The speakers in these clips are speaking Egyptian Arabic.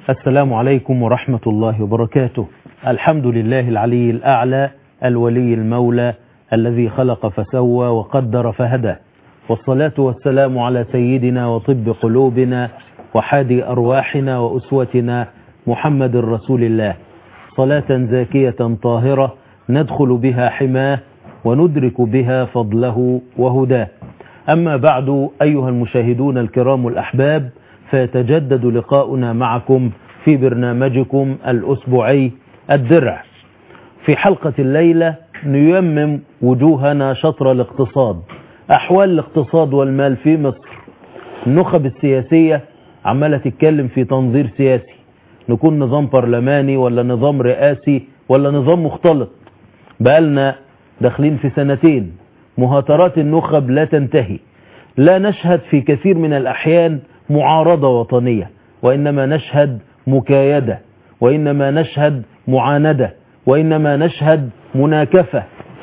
السلام عليكم ورحمة الله وبركاته الحمد لله العلي الأعلى الولي المولى الذي خلق فسوى وقدر فهدى والصلاة والسلام على سيدنا وطب قلوبنا وحادي أرواحنا وأسوتنا محمد رسول الله صلاة زاكية طاهرة ندخل بها حماه وندرك بها فضله وهداه أما بعد أيها المشاهدون الكرام الأحباب فيتجدد لقاؤنا معكم في برنامجكم الأسبوعي الدرع في حلقة الليلة نيمم وجوهنا شطر الاقتصاد أحوال الاقتصاد والمال في مصر النخب السياسية عمالة تتكلم في تنظير سياسي نكون نظام برلماني ولا نظام رئاسي ولا نظام مختلط بقالنا داخلين في سنتين مهاترات النخب لا تنتهي لا نشهد في كثير من الأحيان معارضة وطنية وإنما نشهد مكايدة وإنما نشهد معاندة وإنما نشهد مناكفة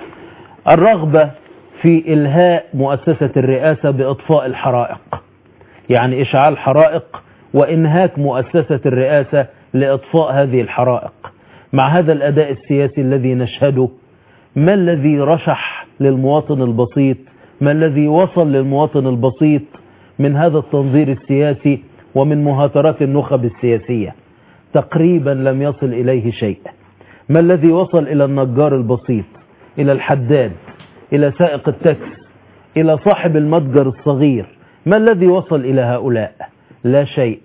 الرغبة في إلهاء مؤسسة الرئاسة بإطفاء الحرائق يعني إشعال حرائق وإنهاك مؤسسة الرئاسة لإطفاء هذه الحرائق مع هذا الأداء السياسي الذي نشهده ما الذي رشح للمواطن البسيط ما الذي وصل للمواطن البسيط من هذا التنظير السياسي ومن مهاترات النخب السياسية تقريبا لم يصل إليه شيء ما الذي وصل إلى النجار البسيط إلى الحداد إلى سائق التاكس إلى صاحب المتجر الصغير ما الذي وصل إلى هؤلاء لا شيء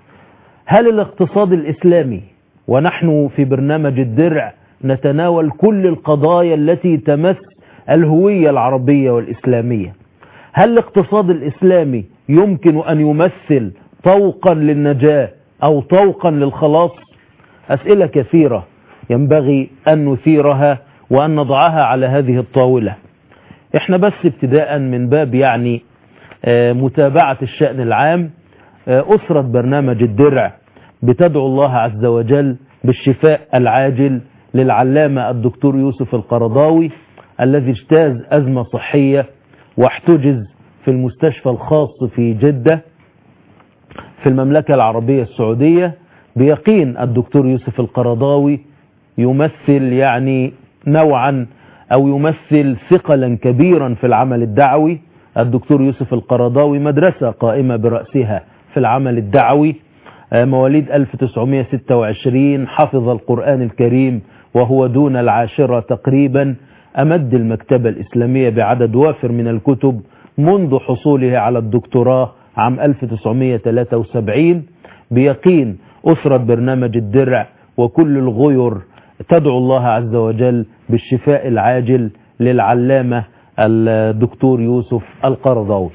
هل الاقتصاد الإسلامي ونحن في برنامج الدرع نتناول كل القضايا التي تمس الهوية العربية والإسلامية هل الاقتصاد الإسلامي يمكن أن يمثل طوقا للنجاة أو طوقا للخلاص أسئلة كثيرة ينبغي أن نثيرها وأن نضعها على هذه الطاولة احنا بس ابتداء من باب يعني متابعة الشأن العام أسرة برنامج الدرع بتدعو الله عز وجل بالشفاء العاجل للعلامة الدكتور يوسف القرضاوي الذي اجتاز أزمة صحية واحتجز في المستشفى الخاص في جدة في المملكة العربية السعودية بيقين الدكتور يوسف القرضاوي يمثل يعني نوعا أو يمثل ثقلا كبيرا في العمل الدعوي الدكتور يوسف القرضاوي مدرسة قائمة برأسها في العمل الدعوي مواليد 1926 حفظ القرآن الكريم وهو دون العاشرة تقريبا أمد المكتبة الإسلامية بعدد وافر من الكتب منذ حصوله على الدكتوراه عام 1973 بيقين أسرة برنامج الدرع وكل الغير تدعو الله عز وجل بالشفاء العاجل للعلامة الدكتور يوسف القرضاوي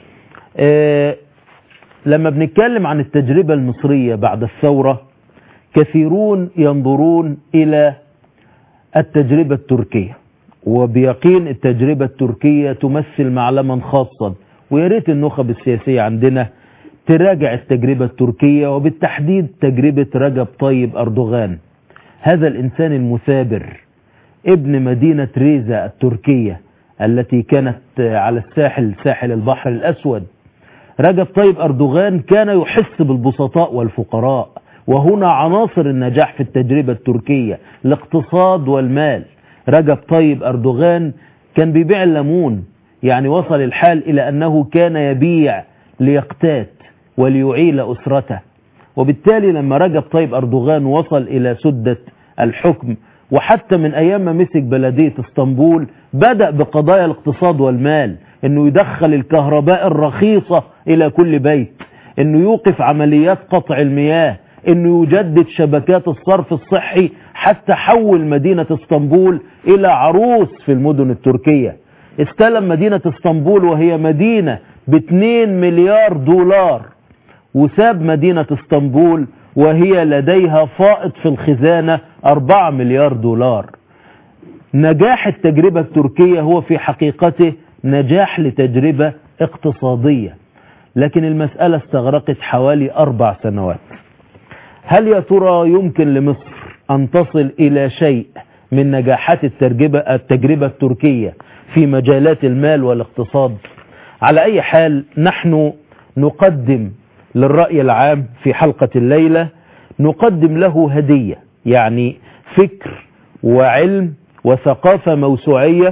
أه لما بنتكلم عن التجربة المصرية بعد الثورة كثيرون ينظرون إلى التجربة التركية وبيقين التجربة التركية تمثل معلما خاصا وياريت النخب السياسية عندنا تراجع التجربة التركية وبالتحديد تجربة رجب طيب أردوغان هذا الإنسان المثابر ابن مدينة ريزا التركية التي كانت على الساحل ساحل البحر الأسود رجب طيب أردوغان كان يحس بالبسطاء والفقراء وهنا عناصر النجاح في التجربة التركية الاقتصاد والمال رجب طيب أردوغان كان بيبيع الليمون يعني وصل الحال إلى أنه كان يبيع ليقتات وليعيل أسرته وبالتالي لما رجب طيب أردوغان وصل إلى سدة الحكم وحتى من أيام ما مسك بلدية اسطنبول بدأ بقضايا الاقتصاد والمال انه يدخل الكهرباء الرخيصة الى كل بيت انه يوقف عمليات قطع المياه انه يجدد شبكات الصرف الصحي حتى حول مدينة اسطنبول الى عروس في المدن التركية استلم مدينة اسطنبول وهي مدينة ب 2 مليار دولار وساب مدينة اسطنبول وهي لديها فائض في الخزانة 4 مليار دولار نجاح التجربة التركية هو في حقيقته نجاح لتجربة اقتصادية لكن المسألة استغرقت حوالي أربع سنوات هل يا ترى يمكن لمصر أن تصل إلى شيء من نجاحات التجربة, التجربة التركية في مجالات المال والاقتصاد على أي حال نحن نقدم للرأي العام في حلقة الليلة نقدم له هدية يعني فكر وعلم وثقافة موسوعية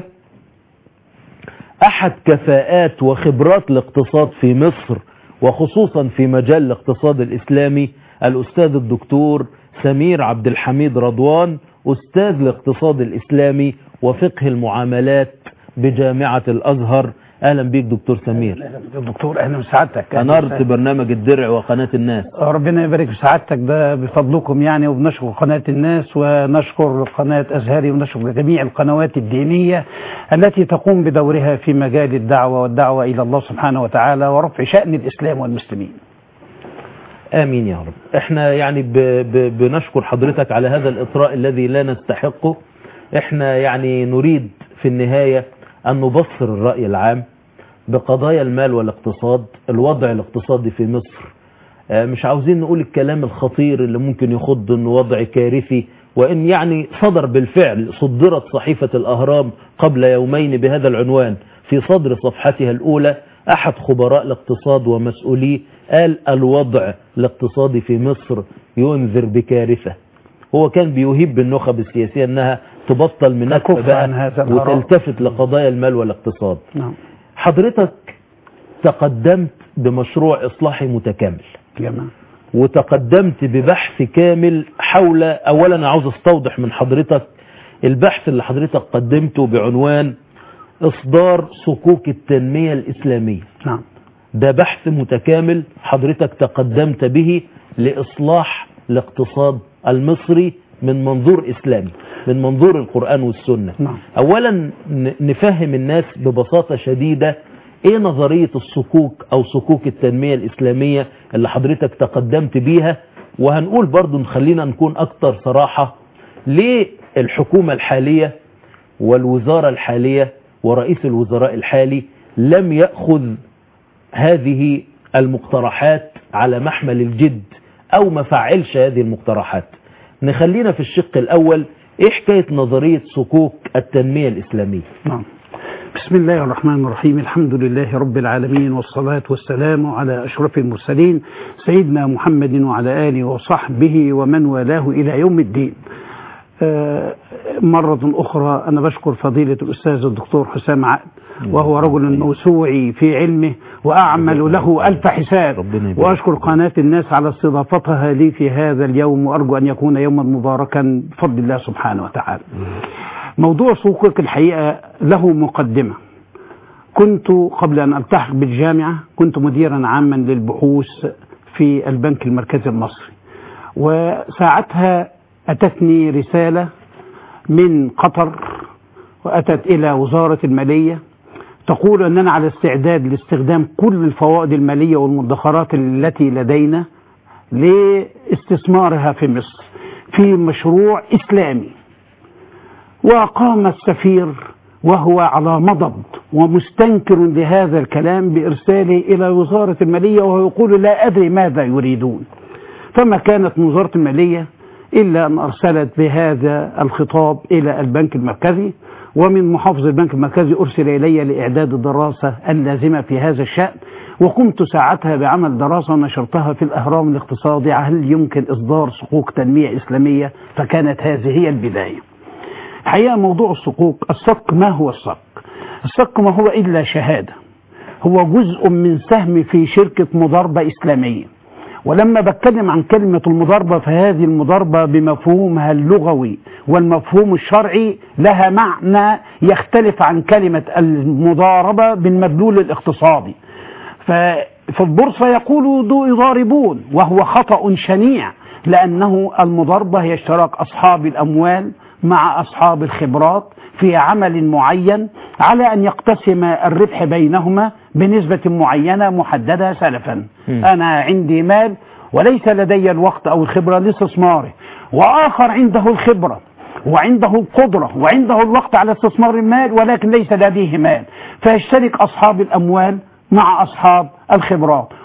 أحد كفاءات وخبرات الاقتصاد في مصر وخصوصا في مجال الاقتصاد الإسلامي الأستاذ الدكتور سمير عبد الحميد رضوان أستاذ الاقتصاد الإسلامي وفقه المعاملات بجامعة الأزهر أهلا بيك دكتور سمير دكتور اهلا بسعادتك أنرت برنامج الدرع وقناة الناس ربنا يبارك في سعادتك ده بفضلكم يعني وبنشكر قناة الناس ونشكر قناة أزهري ونشكر جميع القنوات الدينية التي تقوم بدورها في مجال الدعوة والدعوة إلى الله سبحانه وتعالى ورفع شأن الإسلام والمسلمين آمين يا رب احنا يعني ب ب بنشكر حضرتك على هذا الإطراء الذي لا نستحقه احنا يعني نريد في النهاية أن نبصر الرأي العام بقضايا المال والاقتصاد الوضع الاقتصادي في مصر آه، مش عاوزين نقول الكلام الخطير اللي ممكن يخض انه وضع كارثي وان يعني صدر بالفعل صدرت صحيفة الاهرام قبل يومين بهذا العنوان في صدر صفحتها الاولى احد خبراء الاقتصاد ومسؤوليه قال الوضع الاقتصادي في مصر ينذر بكارثة هو كان بيهيب بالنخب السياسية انها تبطل من تكف عن هذا الهراء. وتلتفت لقضايا المال والاقتصاد نعم حضرتك تقدمت بمشروع إصلاحي متكامل جماعة وتقدمت ببحث كامل حول أولا أنا عاوز استوضح من حضرتك البحث اللي حضرتك قدمته بعنوان إصدار صكوك التنمية الإسلامية نعم ده بحث متكامل حضرتك تقدمت به لإصلاح الاقتصاد المصري من منظور إسلامي من منظور القرآن والسنة نعم. أولا ن- نفهم الناس ببساطة شديدة ايه نظرية الصكوك او صكوك التنمية الاسلامية اللي حضرتك تقدمت بيها وهنقول برضو نخلينا نكون اكتر صراحة ليه الحكومة الحالية والوزارة الحالية ورئيس الوزراء الحالي لم يأخذ هذه المقترحات على محمل الجد او ما فعلش هذه المقترحات نخلينا في الشق الاول ايه حكاية نظرية صكوك التنمية الاسلامية نعم بسم الله الرحمن الرحيم الحمد لله رب العالمين والصلاة والسلام على أشرف المرسلين سيدنا محمد وعلى آله وصحبه ومن والاه إلى يوم الدين آه، مرة أخرى أنا بشكر فضيلة الأستاذ الدكتور حسام عقد وهو رجل موسوعي في علمه وأعمل له ألف حساب ربنا يبارك. وأشكر قناة الناس على استضافتها لي في هذا اليوم وأرجو أن يكون يوما مباركا بفضل الله سبحانه وتعالى موضوع سوقك الحقيقة له مقدمة كنت قبل أن ألتحق بالجامعة كنت مديرا عاما للبحوث في البنك المركزي المصري وساعتها أتتني رسالة من قطر وأتت إلى وزارة المالية تقول أننا على استعداد لاستخدام كل الفوائد المالية والمدخرات التي لدينا لاستثمارها في مصر في مشروع إسلامي وقام السفير وهو على مضض ومستنكر لهذا الكلام بإرساله إلى وزارة المالية وهو يقول لا أدري ماذا يريدون فما كانت من وزارة المالية إلا أن أرسلت بهذا الخطاب إلى البنك المركزي ومن محافظ البنك المركزي أرسل إلي لإعداد الدراسة اللازمة في هذا الشأن وقمت ساعتها بعمل دراسة نشرتها في الأهرام الاقتصادي هل يمكن إصدار صكوك تنمية إسلامية فكانت هذه هي البداية الحقيقة موضوع الصكوك الصك ما هو الصك الصك ما هو إلا شهادة هو جزء من سهم في شركة مضاربة إسلامية ولما بتكلم عن كلمة المضاربة فهذه المضاربة بمفهومها اللغوي والمفهوم الشرعي لها معنى يختلف عن كلمة المضاربة بالمدلول الاقتصادي ففي البورصة يقول دو يضاربون وهو خطأ شنيع لأنه المضاربة هي اشتراك أصحاب الأموال مع أصحاب الخبرات في عمل معين على أن يقتسم الربح بينهما بنسبة معينة محددة سلفا م. أنا عندي مال وليس لدي الوقت أو الخبرة لاستثماره وآخر عنده الخبرة وعنده القدرة وعنده الوقت على استثمار المال ولكن ليس لديه مال فيشترك أصحاب الأموال مع أصحاب الخبرات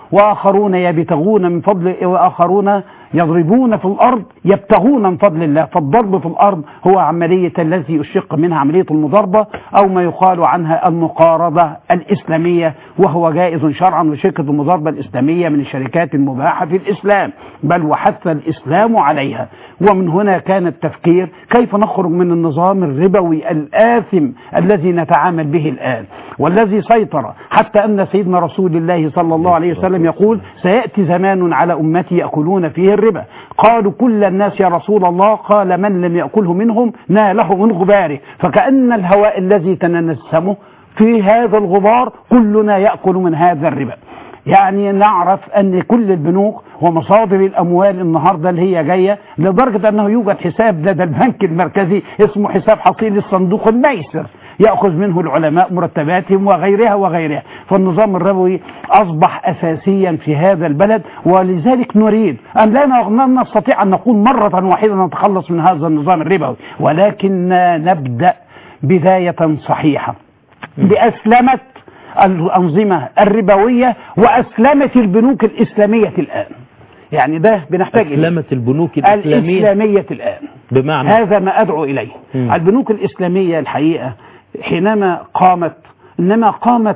وآخرون يبتغون من فضل وآخرون يضربون في الأرض يبتغون من فضل الله فالضرب في الأرض هو عملية التي يشق منها عملية المضاربة أو ما يقال عنها المقارضة الإسلامية وهو جائز شرعا وشركة المضاربة الإسلامية من الشركات المباحة في الإسلام بل وحث الإسلام عليها ومن هنا كان التفكير كيف نخرج من النظام الربوي الآثم الذي نتعامل به الآن والذي سيطر حتى أن سيدنا رسول الله صلى الله عليه وسلم يقول سيأتي زمان على أمتي يأكلون فيه الربا قالوا كل الناس يا رسول الله قال من لم يأكله منهم ناله من غباره فكأن الهواء الذي تنسمه في هذا الغبار كلنا يأكل من هذا الربا يعني نعرف ان كل البنوك ومصادر الاموال النهارده اللي هي جايه لدرجه انه يوجد حساب لدى البنك المركزي اسمه حساب حصيل الصندوق الميسر ياخذ منه العلماء مرتباتهم وغيرها وغيرها فالنظام الربوي اصبح اساسيا في هذا البلد ولذلك نريد ان لا ن- نستطيع ان نقول مره واحده نتخلص من هذا النظام الربوي ولكن نبدا بدايه صحيحه باسلمه الأنظمة الربوية وأسلمت البنوك الإسلامية الآن يعني ده بنحتاج إليه أسلمت البنوك الإسلامية الإسلامية الآن بمعنى هذا ما أدعو إليه مم. البنوك الإسلامية الحقيقة حينما قامت إنما قامت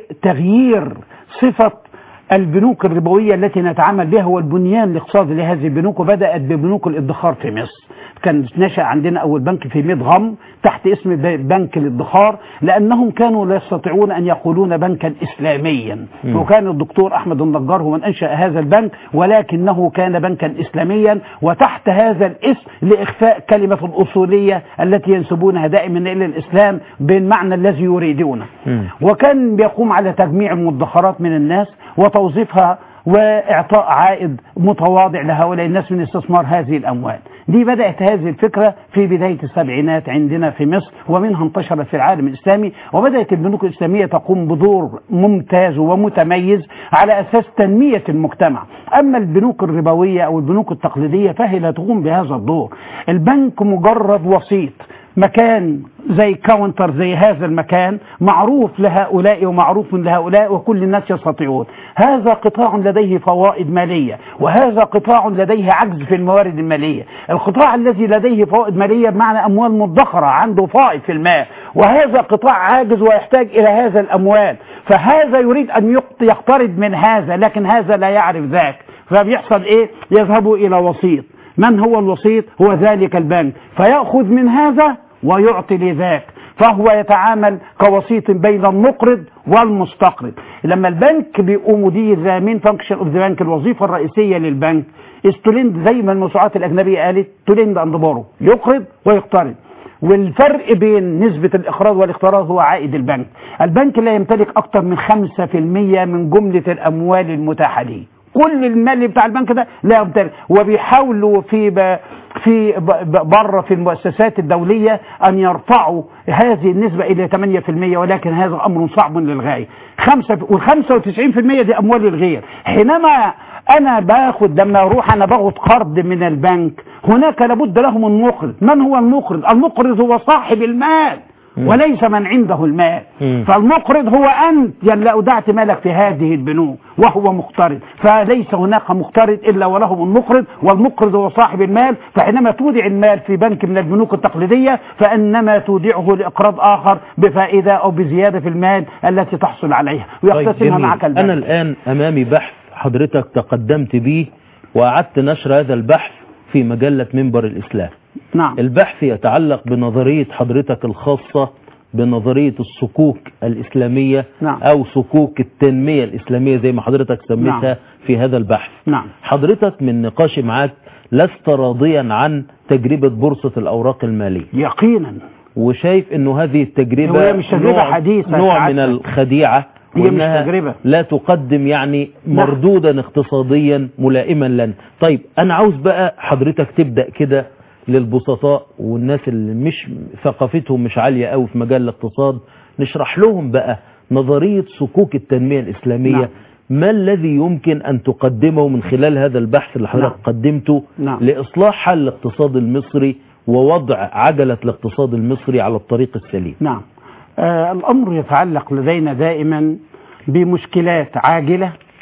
لتغيير صفة البنوك الربوية التي نتعامل بها والبنيان الاقتصادي لهذه البنوك وبدأت ببنوك الادخار في مصر كان نشأ عندنا أول بنك في مدغم تحت اسم ب- بنك الادخار لأنهم كانوا لا يستطيعون أن يقولون بنكا إسلاميا مم. وكان الدكتور أحمد النجار هو من أنشأ هذا البنك ولكنه كان بنكا إسلاميا وتحت هذا الاسم لإخفاء كلمة الأصولية التي ينسبونها دائما إلى الإسلام بالمعنى الذي يريدونه مم. وكان بيقوم على تجميع المدخرات من الناس وتوظيفها واعطاء عائد متواضع لهؤلاء الناس من استثمار هذه الاموال. دي بدات هذه الفكره في بدايه السبعينات عندنا في مصر ومنها انتشرت في العالم الاسلامي وبدات البنوك الاسلاميه تقوم بدور ممتاز ومتميز على اساس تنميه المجتمع. اما البنوك الربويه او البنوك التقليديه فهي لا تقوم بهذا الدور. البنك مجرد وسيط مكان زي كاونتر زي هذا المكان معروف لهؤلاء ومعروف لهؤلاء وكل الناس يستطيعون هذا قطاع لديه فوائد مالية وهذا قطاع لديه عجز في الموارد المالية القطاع الذي لديه فوائد مالية بمعنى أموال مدخرة عنده فائض في المال وهذا قطاع عاجز ويحتاج إلى هذا الأموال فهذا يريد أن يقت- يقترض من هذا لكن هذا لا يعرف ذاك فبيحصل إيه يذهب إلى وسيط من هو الوسيط هو ذلك البنك فيأخذ من هذا ويعطي لذاك فهو يتعامل كوسيط بين المقرض والمستقرض لما البنك بيقوم مدير ذا مين فانكشن اوف ذا بنك الوظيفه الرئيسيه للبنك استلند زي ما الموسوعات الاجنبيه قالت تلند اند بورو يقرض ويقترض والفرق بين نسبة الإقراض والاقتراض هو عائد البنك البنك لا يمتلك أكثر من 5% من جملة الأموال المتاحة ليه كل المال بتاع البنك ده لا يمتلك وبيحاولوا في ب... في ب... ب- بره في المؤسسات الدولية أن يرفعوا هذه النسبة إلى 8% ولكن هذا أمر صعب للغاية خمسة وال 95% دي أموال الغير حينما أنا باخد لما أروح أنا باخد قرض من البنك هناك لابد له من مقرض من هو المقرض المقرض هو صاحب المال وليس من عنده المال مم. فالمقرض هو أنت يلا أودعت مالك في هذه البنوك وهو مقترض فليس هناك مقترض إلا وله من مقرض والمقرض هو صاحب المال فحينما تودع المال في بنك من البنوك التقليدية فإنما تودعه لإقراض آخر بفائدة أو بزيادة في المال التي تحصل عليها طيب ويقتسمها جميل. معك البنك أنا الآن أمامي بحث حضرتك تقدمت به وأعدت نشر هذا البحث في مجلة منبر الإسلام نعم البحث يتعلق بنظرية حضرتك الخاصة بنظرية الصكوك الإسلامية نعم. أو صكوك التنمية الإسلامية زي ما حضرتك سميتها نعم. في هذا البحث نعم حضرتك من نقاشي معاك لست راضيا عن تجربة بورصة الأوراق المالية يقينا وشايف انه هذه التجربة هي مش تجربة نوع, حديثة نوع سعادتك. من الخديعة هي مش وإنها تجربة. لا تقدم يعني نعم. مردودا اقتصاديا ملائما لنا طيب انا عاوز بقى حضرتك تبدأ كده للبسطاء والناس اللي مش ثقافتهم مش عالية قوي في مجال الاقتصاد نشرح لهم بقى نظرية صكوك التنمية الإسلامية نعم. ما الذي يمكن أن تقدمه من خلال هذا البحث اللي حضرتك نعم. قدمته نعم. لإصلاح حل الاقتصاد المصري ووضع عجلة الاقتصاد المصري على الطريق السليم نعم آه الأمر يتعلق لدينا دائما بمشكلات عاجلة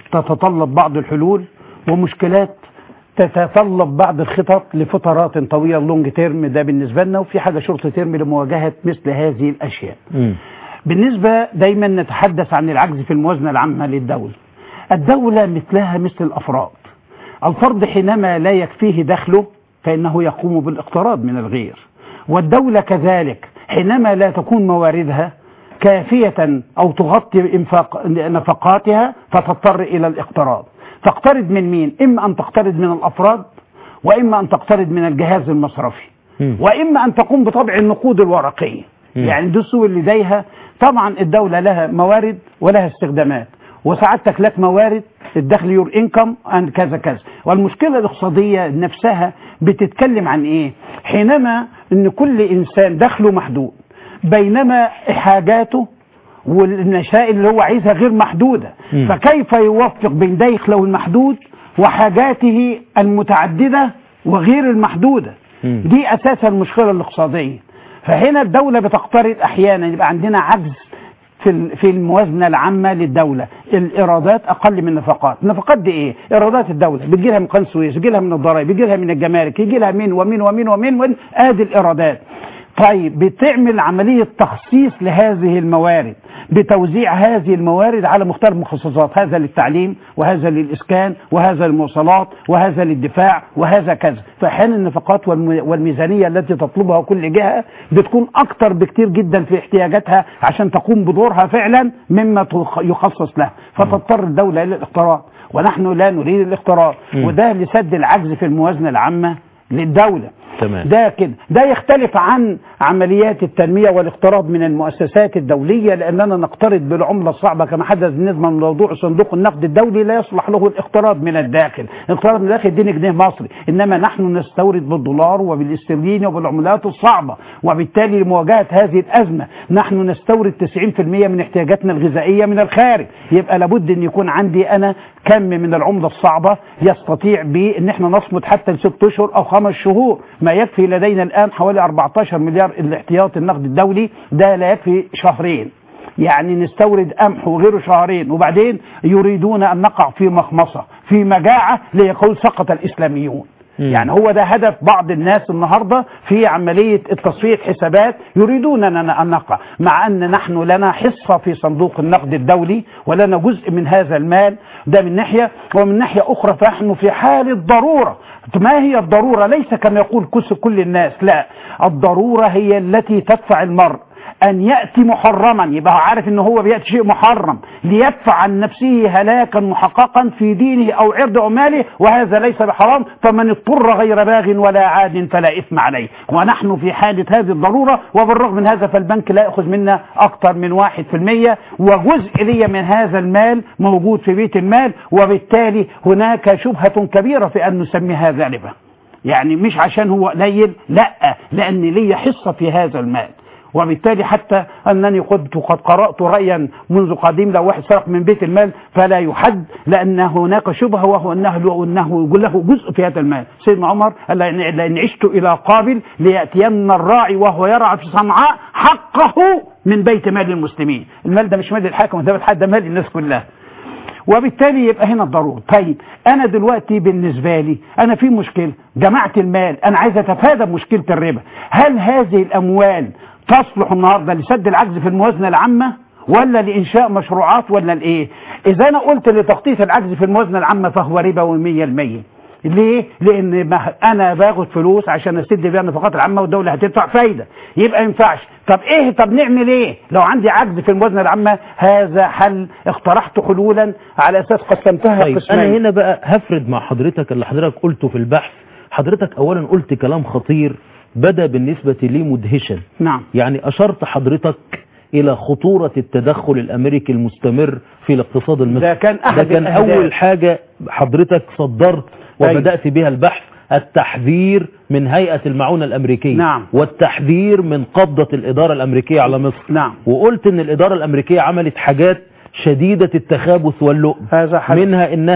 تتطلب بعض الحلول ومشكلات تتطلب بعض الخطط لفترات طويلة لونج تيرم ده بالنسبة لنا وفي حاجة شورت تيرم لمواجهة مثل هذه الأشياء مم. بالنسبة دايما نتحدث عن العجز في الموازنة العامة للدولة الدولة مثلها مثل الأفراد الفرد حينما لا يكفيه دخله فإنه يقوم بالاقتراض من الغير والدولة كذلك حينما لا تكون مواردها كافية أو تغطي إنفاق نفقاتها فتضطر إلى الاقتراض تقترض من مين؟ إما أن تقترض من الأفراد وإما أن تقترض من الجهاز المصرفي مم. وإما أن تقوم بطبع النقود الورقية مم. يعني دي السوق اللي لديها طبعا الدولة لها موارد ولها استخدامات وسعادتك لك موارد الدخل يور انكم اند كذا كذا والمشكلة الاقتصادية نفسها بتتكلم عن ايه حينما ان كل انسان دخله محدود بينما حاجاته والنشائل اللي هو عايزها غير محدودة مم. فكيف يوفق بين دخله المحدود وحاجاته المتعددة وغير المحدودة مم. دي اساس المشكله الاقتصاديه فهنا الدوله بتقترض احيانا يبقى عندنا عجز في ال- في الموازنه العامه للدوله الايرادات اقل من النفقات النفقات دي ايه ايرادات الدوله بتجي لها من قناه السويس بيجي لها من الضرائب بيجي لها من الجمارك يجي لها من ومن ومن ومن ومن ادي الايرادات طيب بتعمل عملية تخصيص لهذه الموارد بتوزيع هذه الموارد على مختلف المخصصات هذا للتعليم وهذا للإسكان وهذا للمواصلات وهذا للدفاع وهذا كذا فأحيانا النفقات والم- والميزانية التي تطلبها كل جهة بتكون أكتر بكتير جدا في احتياجاتها عشان تقوم بدورها فعلا مما تخ- يخصص لها فتضطر الدولة إلى الاقتراض ونحن لا نريد الاقتراض مم. وده لسد العجز في الموازنة العامة للدولة تمام ده كده ده يختلف عن عمليات التنمية والاقتراض من المؤسسات الدولية لأننا نقترض بالعملة الصعبة كما حدث بالنسبة لموضوع صندوق النقد الدولي لا يصلح له الاقتراض من الداخل الاقتراض من الداخل دي جنيه مصري إنما نحن نستورد بالدولار وبالاسترليني وبالعملات الصعبة وبالتالي لمواجهة هذه الأزمة نحن نستورد 90% من احتياجاتنا الغذائية من الخارج يبقى لابد أن يكون عندي أنا كم من العملة الصعبة يستطيع به ان احنا نصمد حتى لست اشهر او خمس شهور ما يكفي لدينا الان حوالي 14 مليار الاحتياط النقد الدولي ده لا يكفي شهرين يعني نستورد قمح وغيره شهرين وبعدين يريدون ان نقع في مخمصه في مجاعه ليقول سقط الاسلاميون مم. يعني هو ده هدف بعض الناس النهارده في عمليه التصفيه حسابات يريدون ان أن نقع مع ان نحن لنا حصه في صندوق النقد الدولي ولنا جزء من هذا المال ده من ناحيه ومن ناحيه اخرى فنحن في حاله ضروره ما هي الضروره ليس كما يقول كس كل الناس لا الضروره هي التي تدفع المرء أن يأتي محرما يبقى هو عارف أنه هو بيأتي شيء محرم ليدفع عن نفسه هلاكا محققا في دينه أو عرض أو ماله وهذا ليس بحرام فمن اضطر غير باغ ولا عاد فلا إثم عليه ونحن في حالة هذه الضرورة وبالرغم من هذا فالبنك لا يأخذ منا أكثر من واحد في المية وجزء لي من هذا المال موجود في بيت المال وبالتالي هناك شبهة كبيرة في أن نسمي هذا ربا يعني مش عشان هو قليل لا لأن لي حصة في هذا المال وبالتالي حتى أنني كنت قد قرأت رأيا منذ قديم لو واحد سرق من بيت المال فلا يحد لأن هناك شبهة وهو أنه, أنه يقول له جزء في هذا المال سيدنا عمر قال لأن لأن عشت إلى قابل ليأتين الراعي وهو يرعى في صنعاء حقه من بيت مال المسلمين المال ده مش مال الحاكم ده مال ده مال الناس كلها وبالتالي يبقى هنا الضرورة طيب أنا دلوقتي بالنسبة لي أنا في مشكلة جمعت المال أنا عايز أتفادى مشكلة الربا هل هذه الأموال تصلح النهاردة لسد العجز في الموازنة العامة ولا لإنشاء مشروعات ولا لإيه إذا أنا قلت لتخطيط العجز في الموازنة العامة فهو ربا ومية المية ليه؟ لأن ما- أنا باخد فلوس عشان أسد بيها النفقات العامة والدولة هتدفع فايدة يبقى ما ينفعش طب إيه طب نعمل إيه؟ لو عندي عجز في الموازنة العامة هذا حل اقترحت حلولا على أساس قسمتها طيب قسمين انا هنا بقى هفرد مع حضرتك اللي حضرتك قلته في البحث حضرتك اولا قلت كلام خطير بدا بالنسبة لي مدهشا نعم يعني اشرت حضرتك الى خطورة التدخل الامريكي المستمر في الاقتصاد المصري ده كان أحد ده كان الأهداف. اول حاجة حضرتك صدرت أيوة. وبدأت بها البحث التحذير من هيئة المعونة الامريكية نعم. والتحذير من قبضة الادارة الامريكية على مصر نعم وقلت ان الادارة الامريكية عملت حاجات شديدة التخابث واللؤم هذا حل منها انها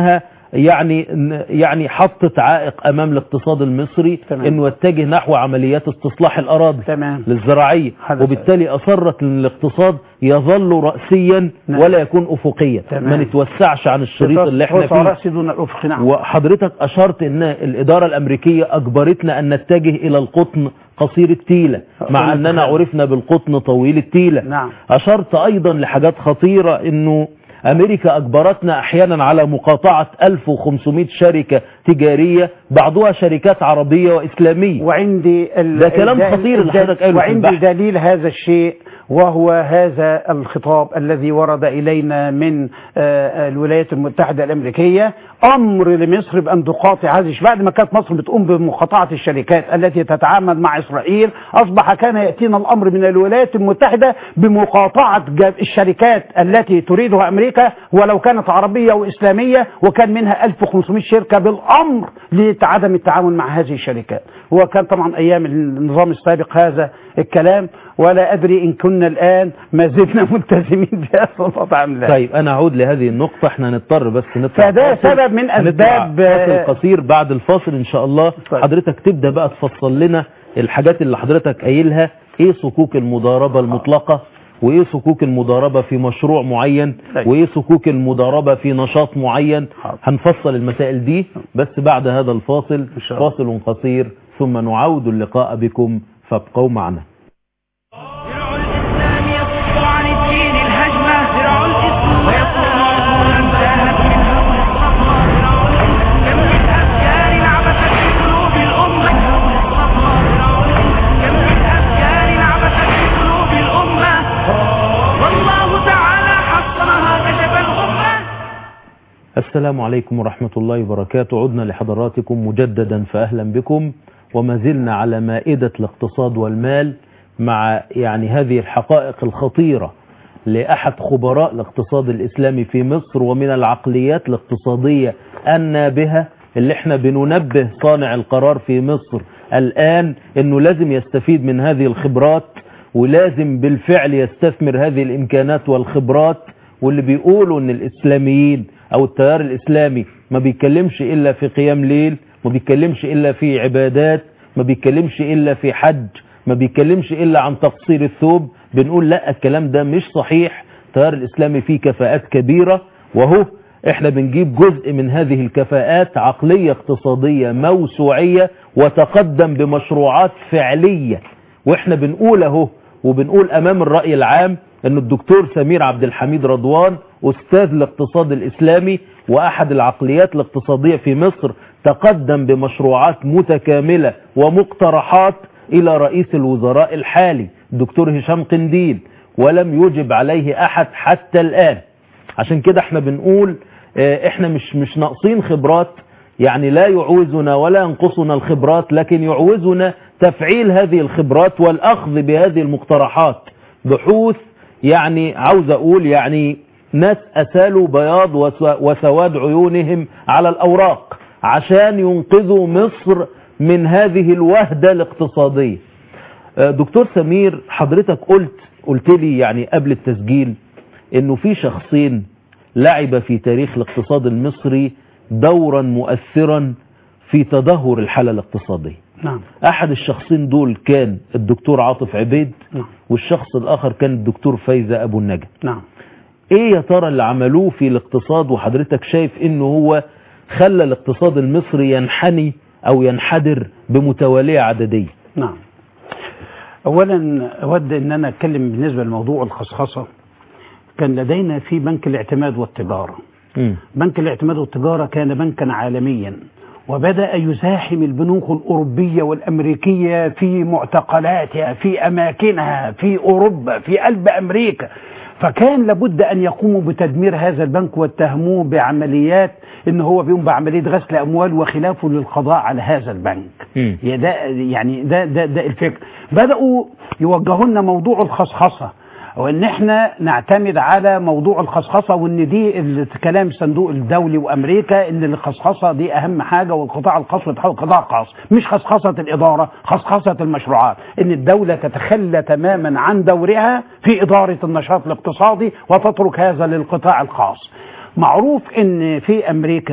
يعني يعني حطت عائق امام الاقتصاد المصري تمام. انه يتجه نحو عمليات استصلاح الاراضي تمام للزراعيه حدث. وبالتالي اصرت ان الاقتصاد يظل راسيا نعم. ولا يكون افقيا تمام. ما نتوسعش عن الشريط اللي احنا توسع فيه رأسي دون الأفق نعم وحضرتك أشرت أن الإدارة الأمريكية أجبرتنا أن نتجه إلى القطن قصير التيلة مع قلنا أننا تمام. عرفنا بالقطن طويل التيلة نعم. أشرت أيضا لحاجات خطيرة أنه أمريكا أجبرتنا أحيانا على مقاطعة 1500 شركة تجارية بعضها شركات عربية وإسلامية وعندي ال- ده كلام الدليل- خطير اللي حضرتك قايله في وعندي البحث. دليل هذا الشيء وهو هذا الخطاب الذي ورد إلينا من آه، الولايات المتحدة الأمريكية أمر لمصر بأن تقاطع هذه الش- بعد ما كانت مصر بتقوم بمقاطعة الشركات التي تتعامل مع إسرائيل أصبح كان يأتينا الأمر من الولايات المتحدة بمقاطعة ج- الشركات التي تريدها أمريكا ولو كانت عربية وإسلامية وكان منها 1500 شركة بالأمر لعدم التعامل مع هذه الشركات وكان طبعا أيام النظام السابق هذا الكلام ولا أدري إن كنا الآن ما زلنا ملتزمين بهذا الوضع أم لا طيب أنا أعود لهذه النقطة احنا هنضطر بس نطلع فده فاصل. سبب من هنطلع أسباب- فاصل قصير بعد الفاصل إن شاء الله طيب. حضرتك تبدأ بقى تفصل لنا الحاجات اللي حضرتك قايلها إيه صكوك المضاربة المطلقة وإيه صكوك المضاربة في مشروع معين طيب. وإيه صكوك المضاربة في نشاط معين حاضر. هنفصل المسائل دي بس بعد هذا الفاصل إن شاء الله. فاصل قصير ثم نعود اللقاء بكم فابقوا معنا درع الإسلام يصد عن الدين الهجمة درع الإسلام ويصد عقولا انتهت من هول الصفا درع الإسلام كم من أفكار عبثت في قلوب الأمة هول الصفا درع الإسلام كم من أفكار عبثت في قلوب الأمة والله تعالى حصنها كشف الغمة السلام عليكم ورحمة الله وبركاته عدنا لحضراتكم مجددا فأهلا بكم وما زلنا على مائدة الاقتصاد والمال مع يعني هذه الحقائق الخطيرة لأحد خبراء الاقتصاد الإسلامي في مصر ومن العقليات الاقتصادية النابهة اللي احنا بننبه صانع القرار في مصر الآن انه لازم يستفيد من هذه الخبرات ولازم بالفعل يستثمر هذه الإمكانات والخبرات واللي بيقولوا ان الإسلاميين او التيار الاسلامي ما بيتكلمش الا في قيام ليل ما بيتكلمش الا في عبادات ما بيتكلمش الا في حج ما بيتكلمش الا عن تقصير الثوب بنقول لا الكلام ده مش صحيح التيار الاسلامي فيه كفاءات كبيرة وهو احنا بنجيب جزء من هذه الكفاءات عقلية اقتصادية موسوعية وتقدم بمشروعات فعلية واحنا بنقول اهو وبنقول امام الرأي العام ان الدكتور سمير عبد الحميد رضوان استاذ الاقتصاد الاسلامي واحد العقليات الاقتصادية في مصر تقدم بمشروعات متكاملة ومقترحات الى رئيس الوزراء الحالي الدكتور هشام قنديل ولم يجب عليه احد حتى الان عشان كده احنا بنقول اه، احنا مش مش ناقصين خبرات يعني لا يعوزنا ولا ينقصنا الخبرات لكن يعوزنا تفعيل هذه الخبرات والأخذ بهذه المقترحات بحوث يعني عاوز أقول يعني ناس أسالوا بياض وس- وسواد عيونهم على الأوراق عشان ينقذوا مصر من هذه الوهدة الاقتصادية آه، دكتور سمير حضرتك قلت قلت لي يعني قبل التسجيل انه في شخصين لعب في تاريخ الاقتصاد المصري دورا مؤثرا في تدهور الحالة الاقتصادية نعم احد الشخصين دول كان الدكتور عاطف عبيد نعم والشخص الاخر كان الدكتور فايزة ابو النجا نعم ايه يا ترى اللي عملوه في الاقتصاد وحضرتك شايف انه هو خلى الاقتصاد المصري ينحني او ينحدر بمتوالية عددية نعم اولا اود ان انا اتكلم بالنسبه لموضوع الخصخصه كان لدينا في بنك الاعتماد والتجاره مم. بنك الاعتماد والتجاره كان بنكا عالميا وبدا يزاحم البنوك الاوروبيه والامريكيه في معتقلاتها في اماكنها في اوروبا في قلب امريكا فكان لابد ان يقوموا بتدمير هذا البنك واتهموه بعمليات ان هو بيقوم بعمليه غسل اموال وخلافه للقضاء على هذا البنك مم. يا ده يعني ده ده ده الفكر بداوا يوجهوا لنا موضوع الخصخصه وان احنا نعتمد على موضوع الخصخصه وان دي الكلام الصندوق الدولي وامريكا ان الخصخصه دي اهم حاجه والقطاع الخاص يتحول قطاع خاص مش خصخصه الاداره خصخصه المشروعات ان الدوله تتخلى تماما عن دورها في اداره النشاط الاقتصادي وتترك هذا للقطاع الخاص معروف ان في امريكا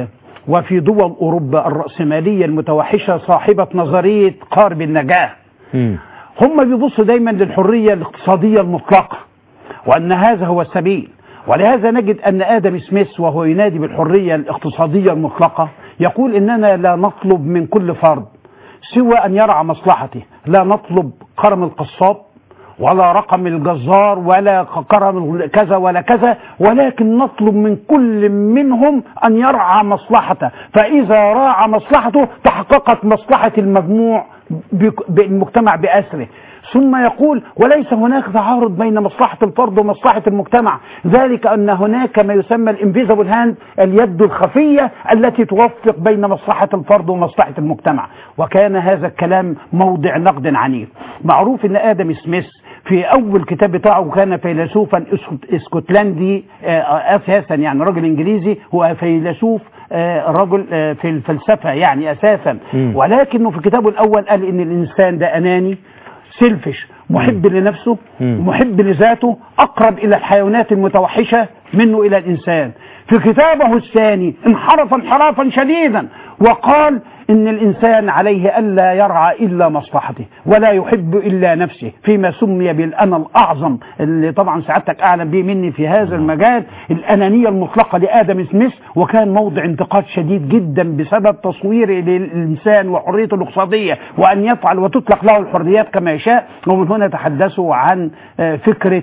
وفي دول أوروبا الرأسمالية المتوحشة صاحبة نظرية قارب النجاة مم. هم بيبصوا دايما للحرية الاقتصادية المطلقة وأن هذا هو السبيل ولهذا نجد أن آدم سميث وهو ينادي بالحرية الاقتصادية المطلقة يقول إننا لا نطلب من كل فرد سوى أن يرعى مصلحته لا نطلب كرم القصاب ولا رقم الجزار ولا كرم كذا ولا كذا ولكن نطلب من كل منهم أن يرعى مصلحته فإذا راعى مصلحته تحققت مصلحة المجموع بك- بالمجتمع بأسره ثم يقول وليس هناك تعارض بين مصلحة الفرد ومصلحة المجتمع ذلك أن هناك ما يسمى الانفيزبل هاند اليد الخفية التي توفق بين مصلحة الفرد ومصلحة المجتمع وكان هذا الكلام موضع نقد عنيف معروف أن آدم سميث في أول كتاب بتاعه كان فيلسوفا اسكت- اسكتلندي آه، أساسا يعني رجل إنجليزي هو فيلسوف آه، رجل آه، في الفلسفة يعني أساسا مم. ولكنه في كتابه الأول قال إن الإنسان ده أناني سيلفش محب لنفسه مم. محب لذاته أقرب إلى الحيوانات المتوحشة منه إلى الإنسان في كتابه الثاني انحرف انحرافا شديدا وقال إن الإنسان عليه ألا يرعى إلا مصلحته ولا يحب إلا نفسه فيما سمي بالأنا الأعظم اللي طبعا سعادتك أعلم به مني في هذا المجال الأنانية المطلقة لآدم سميث وكان موضع انتقاد شديد جدا بسبب تصويره للإنسان وحريته الاقتصادية وأن يفعل وتطلق له الحريات كما يشاء ومن هنا تحدثوا عن آه، فكرة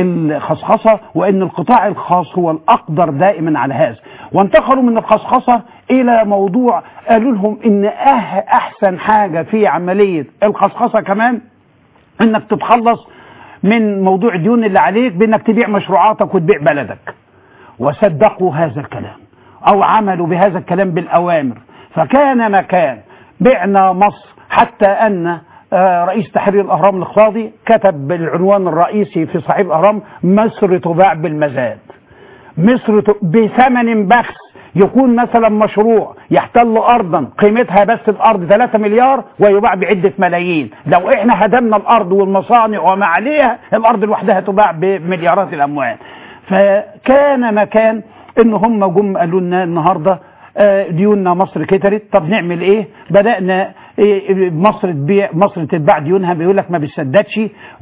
الخصخصة وأن القطاع الخاص هو الأقدر دائما على هذا وانتقلوا من الخصخصة إلى موضوع قالوا لهم إن أه أحسن حاجة في عملية الخصخصة كمان إنك تتخلص من موضوع الديون اللي عليك بإنك تبيع مشروعاتك وتبيع بلدك وصدقوا هذا الكلام أو عملوا بهذا الكلام بالأوامر فكان مكان بعنا مصر حتى أن آه، رئيس تحرير الأهرام الاقتصادي كتب بالعنوان الرئيسي في صحيح الأهرام مصر تباع بالمزاد مصر ت- بثمن بخس يكون مثلا مشروع يحتل ارضا قيمتها بس الارض 3 مليار ويباع بعده ملايين لو احنا هدمنا الارض والمصانع وما عليها الارض لوحدها تباع بمليارات الاموال فكان مكان ان هم جم قالوا لنا النهارده آه، ديوننا مصر كترت طب نعمل ايه بدأنا إيه، مصر تبيع مصر تتباع ديونها بيقول لك ما بتسددش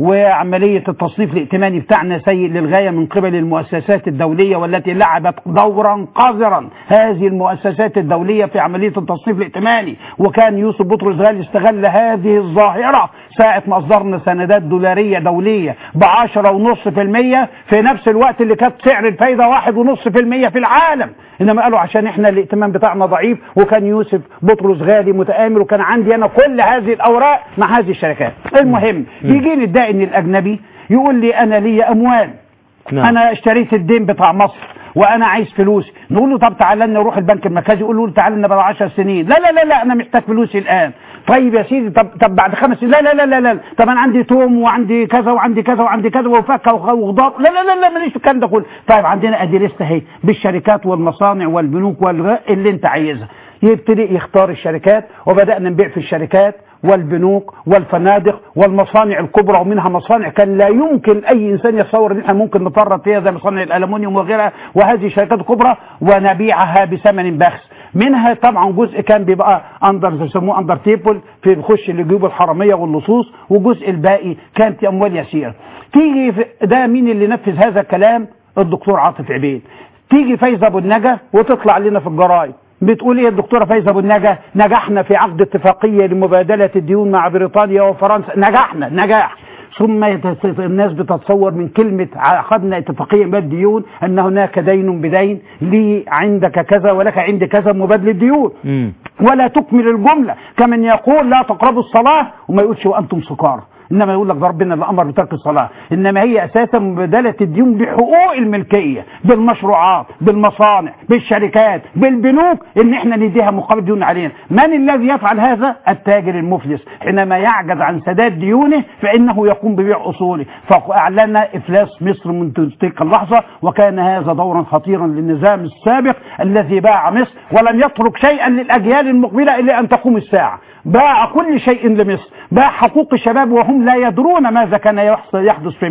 وعملية التصنيف الائتماني بتاعنا سيء للغاية من قبل المؤسسات الدولية والتي لعبت دورا قذرا هذه المؤسسات الدولية في عملية التصنيف الائتماني وكان يوسف بطرس غالي استغل هذه الظاهرة ساعة ما أصدرنا سندات دولارية دولية بعشرة ونص في المية في نفس الوقت اللي كانت سعر الفايدة واحد ونص في المية في العالم إنما قالوا عشان إحنا الائتمان بتاعنا ضعيف وكان يوسف بطرس غالي متآمر وكان عندي أنا كل هذه الأوراق مع هذه الشركات المهم يجيني الدائن الأجنبي يقول لي أنا لي أموال نعم. انا اشتريت الدين بتاع مصر وانا عايز فلوس نقول له طب تعالى لنا نروح البنك المركزي يقول له تعالى لنا بعد 10 سنين لا لا لا لا انا محتاج فلوسي الان طيب يا سيدي طب طب بعد خمس سنين لا لا لا لا لا طب انا عندي توم وعندي كذا وعندي كذا وعندي كذا وفاكهه وخ- وخضار لا لا لا لا ماليش في الكلام ده كله طيب عندنا ادي لسته اهي بالشركات والمصانع والبنوك والغ... اللي انت عايزها يبتدي يختار الشركات وبدانا نبيع في الشركات والبنوك والفنادق والمصانع الكبرى ومنها مصانع كان لا يمكن اي انسان يتصور ان احنا ممكن نفرط فيها زي مصانع الالومنيوم وغيرها وهذه الشركات الكبرى ونبيعها بثمن بخس منها طبعا جزء كان بيبقى اندر بيسموه اندر تيبل في بيخش اللي جيوب الحراميه واللصوص والجزء الباقي كانت اموال يسيره تيجي في- ده مين اللي نفذ هذا الكلام الدكتور عاطف عبيد تيجي فايزه ابو النجا وتطلع لنا في الجرايد بتقول ايه الدكتوره فايزه ابو النجا نجحنا في عقد اتفاقيه لمبادله الديون مع بريطانيا وفرنسا نجحنا نجاح ثم يت- الناس بتتصور من كلمة عقدنا اتفاقية مبادلة ديون أن هناك دين بدين لي عندك كذا ولك عندي كذا مبادلة ديون مم. ولا تكمل الجملة كمن يقول لا تقربوا الصلاة وما يقولش وأنتم سكارى انما يقول لك ده ربنا اللي امر بترك الصلاه انما هي اساسا مبادله الديون بحقوق الملكيه بالمشروعات بالمصانع بالشركات بالبنوك ان احنا نديها مقابل ديون علينا من الذي يفعل هذا التاجر المفلس حينما يعجز عن سداد ديونه فانه يقوم ببيع اصوله فاعلن افلاس مصر منذ تلك اللحظه وكان هذا دورا خطيرا للنظام السابق الذي باع مصر ولم يترك شيئا للاجيال المقبله الا ان تقوم الساعه باع كل شيء لمصر باع حقوق الشباب وهم لا يدرون ماذا كان يحصل- يحدث في مصر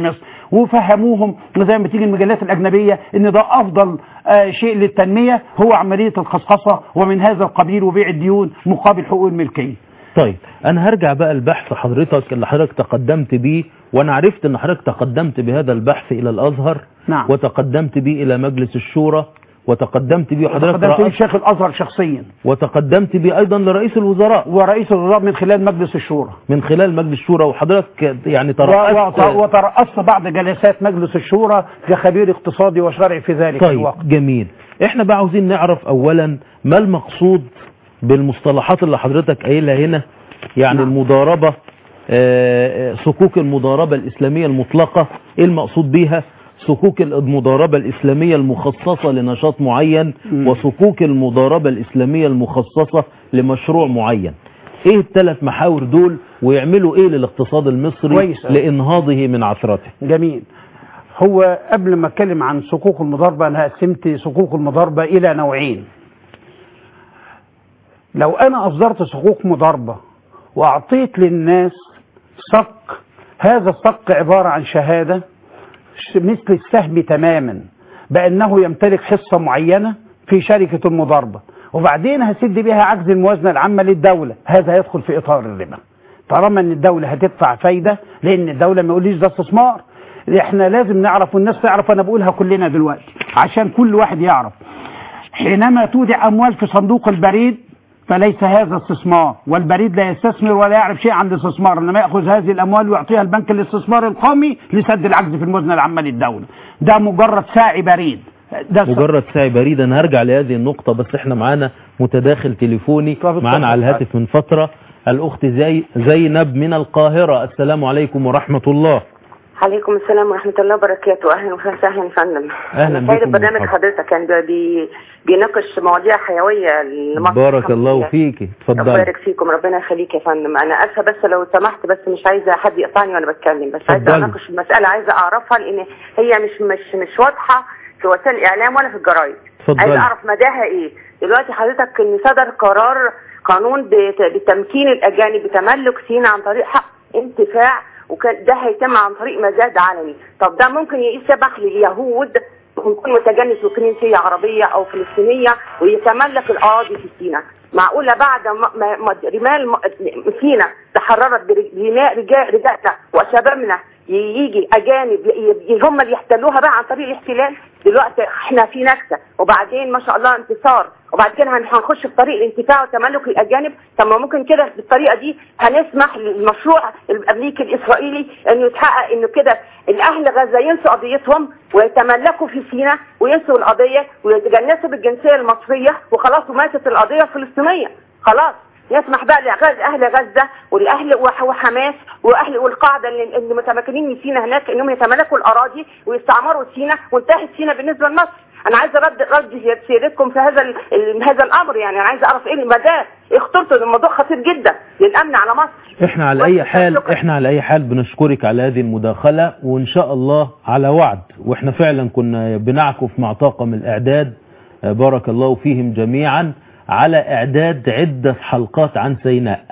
وفهموهم زي ما تيجي المجلات الاجنبيه ان ده افضل آه، شيء للتنميه هو عمليه الخصخصه ومن هذا القبيل وبيع الديون مقابل حقوق الملكيه طيب انا هرجع بقى البحث حضرتك اللي حضرتك تقدمت بيه وانا عرفت ان حضرتك تقدمت بهذا البحث الى الازهر نعم. وتقدمت بيه الى مجلس الشورى وتقدمت بيه حضرتك تقدمت رأس لشيخ الازهر شخصيا وتقدمت بيه ايضا لرئيس الوزراء ورئيس الوزراء من خلال مجلس الشورى من خلال مجلس الشورى وحضرتك يعني و- ترأست و- وترأست بعض جلسات مجلس الشورى كخبير اقتصادي وشرعي في ذلك طيب الوقت جميل احنا بقى عاوزين نعرف اولا ما المقصود بالمصطلحات اللي حضرتك قايلها هنا يعني نعم. المضاربة آه، آه، صكوك المضاربة الإسلامية المطلقة ايه المقصود بيها صكوك المضاربة الإسلامية المخصصة لنشاط معين مم. وصكوك المضاربة الإسلامية المخصصة لمشروع معين ايه الثلاث محاور دول ويعملوا ايه للاقتصاد المصري كويس أوي. لانهاضه من عثرته جميل هو قبل ما اتكلم عن صكوك المضاربه انا قسمت صكوك المضاربه الى نوعين لو انا اصدرت صكوك مضاربه واعطيت للناس صك هذا الصك عباره عن شهاده ش- مثل السهم تماما بانه يمتلك حصه معينه في شركه المضاربه وبعدين هسد بها عجز الموازنه العامه للدوله هذا يدخل في اطار الربا طالما ان الدوله هتدفع فايده لان الدوله ما يقوليش ده استثمار احنا لازم نعرف والناس تعرف انا بقولها كلنا دلوقتي عشان كل واحد يعرف حينما تودع اموال في صندوق البريد فليس هذا استثمار والبريد لا يستثمر ولا يعرف شيء عن الاستثمار انما ياخذ هذه الاموال ويعطيها البنك الاستثمار القومي لسد العجز في الموازنه العامه للدوله ده مجرد ساعي بريد ده مجرد ساعي بريد انا هرجع لهذه النقطة بس احنا معانا متداخل تليفوني طب اتفضل. معانا على الهاتف من فترة الاخت زي زينب من القاهرة السلام عليكم ورحمة الله عليكم السلام ورحمة الله وبركاته أهلا وسهلا يا فندم أهلا أنا سعيدة بكم برنامج ومرحبا. حضرتك كان بي- بي بيناقش مواضيع حيوية لمصر بارك الله الحمد لله. فيك الله اتفضلي يبارك فيكم ربنا يخليك يا فندم أنا آسفة بس لو سمحت بس مش عايزة حد يقطعني وأنا بتكلم بس عايزة اتفضلي. أناقش المسألة عايزة أعرفها لأن هي مش مش مش واضحة في وسائل الإعلام ولا في الجرايد اتفضلي. عايزة أعرف مداها إيه دلوقتي حضرتك إن صدر قرار قانون بت- بتمكين الأجانب بتملك سينا عن طريق حق انتفاع وكان ده هيتم عن طريق مزاد علني طب ده ممكن يسمح لليهود يكون متجنس ممكن سية عربية أو فلسطينية ويتملك الأراضي في سينا معقولة بعد ما ما- ما رمال م- سينا تحررت برجال رجالنا وشبابنا يجي أجانب ي- ي- هم اللي يحتلوها بقى عن طريق الاحتلال دلوقتي احنا في نكسة وبعدين ما شاء الله انتصار وبعد كده هن- هنخش في طريق الانتفاع وتملك الأجانب طب ما ممكن كده بالطريقة دي هنسمح للمشروع الأمريكي الإسرائيلي إنه يتحقق إنه كده الأهل غزة ينسوا قضيتهم ويتملكوا في سيناء وينسوا القضية ويتجنسوا بالجنسية المصرية وخلاص وماتت القضية الفلسطينية خلاص يسمح بقى لأهل غزة والأهل وح- وحماس وأهل والقاعدة اللي, اللي متمكنين من سينا هناك إنهم يتملكوا الأراضي ويستعمروا سينا وانتهت سينا بالنسبة لمصر أنا عايزة رد رد سيادتكم في هذا ال- ال- هذا الأمر يعني أنا عايزة أعرف إيه المدى إيه خطورته الموضوع خطير جدا للأمن على مصر احنا على اي حال شكراً. احنا على اي حال بنشكرك على هذه المداخلة وان شاء الله على وعد واحنا فعلا كنا بنعكف مع طاقم الاعداد آه، بارك الله فيهم جميعا على اعداد عدة حلقات عن سيناء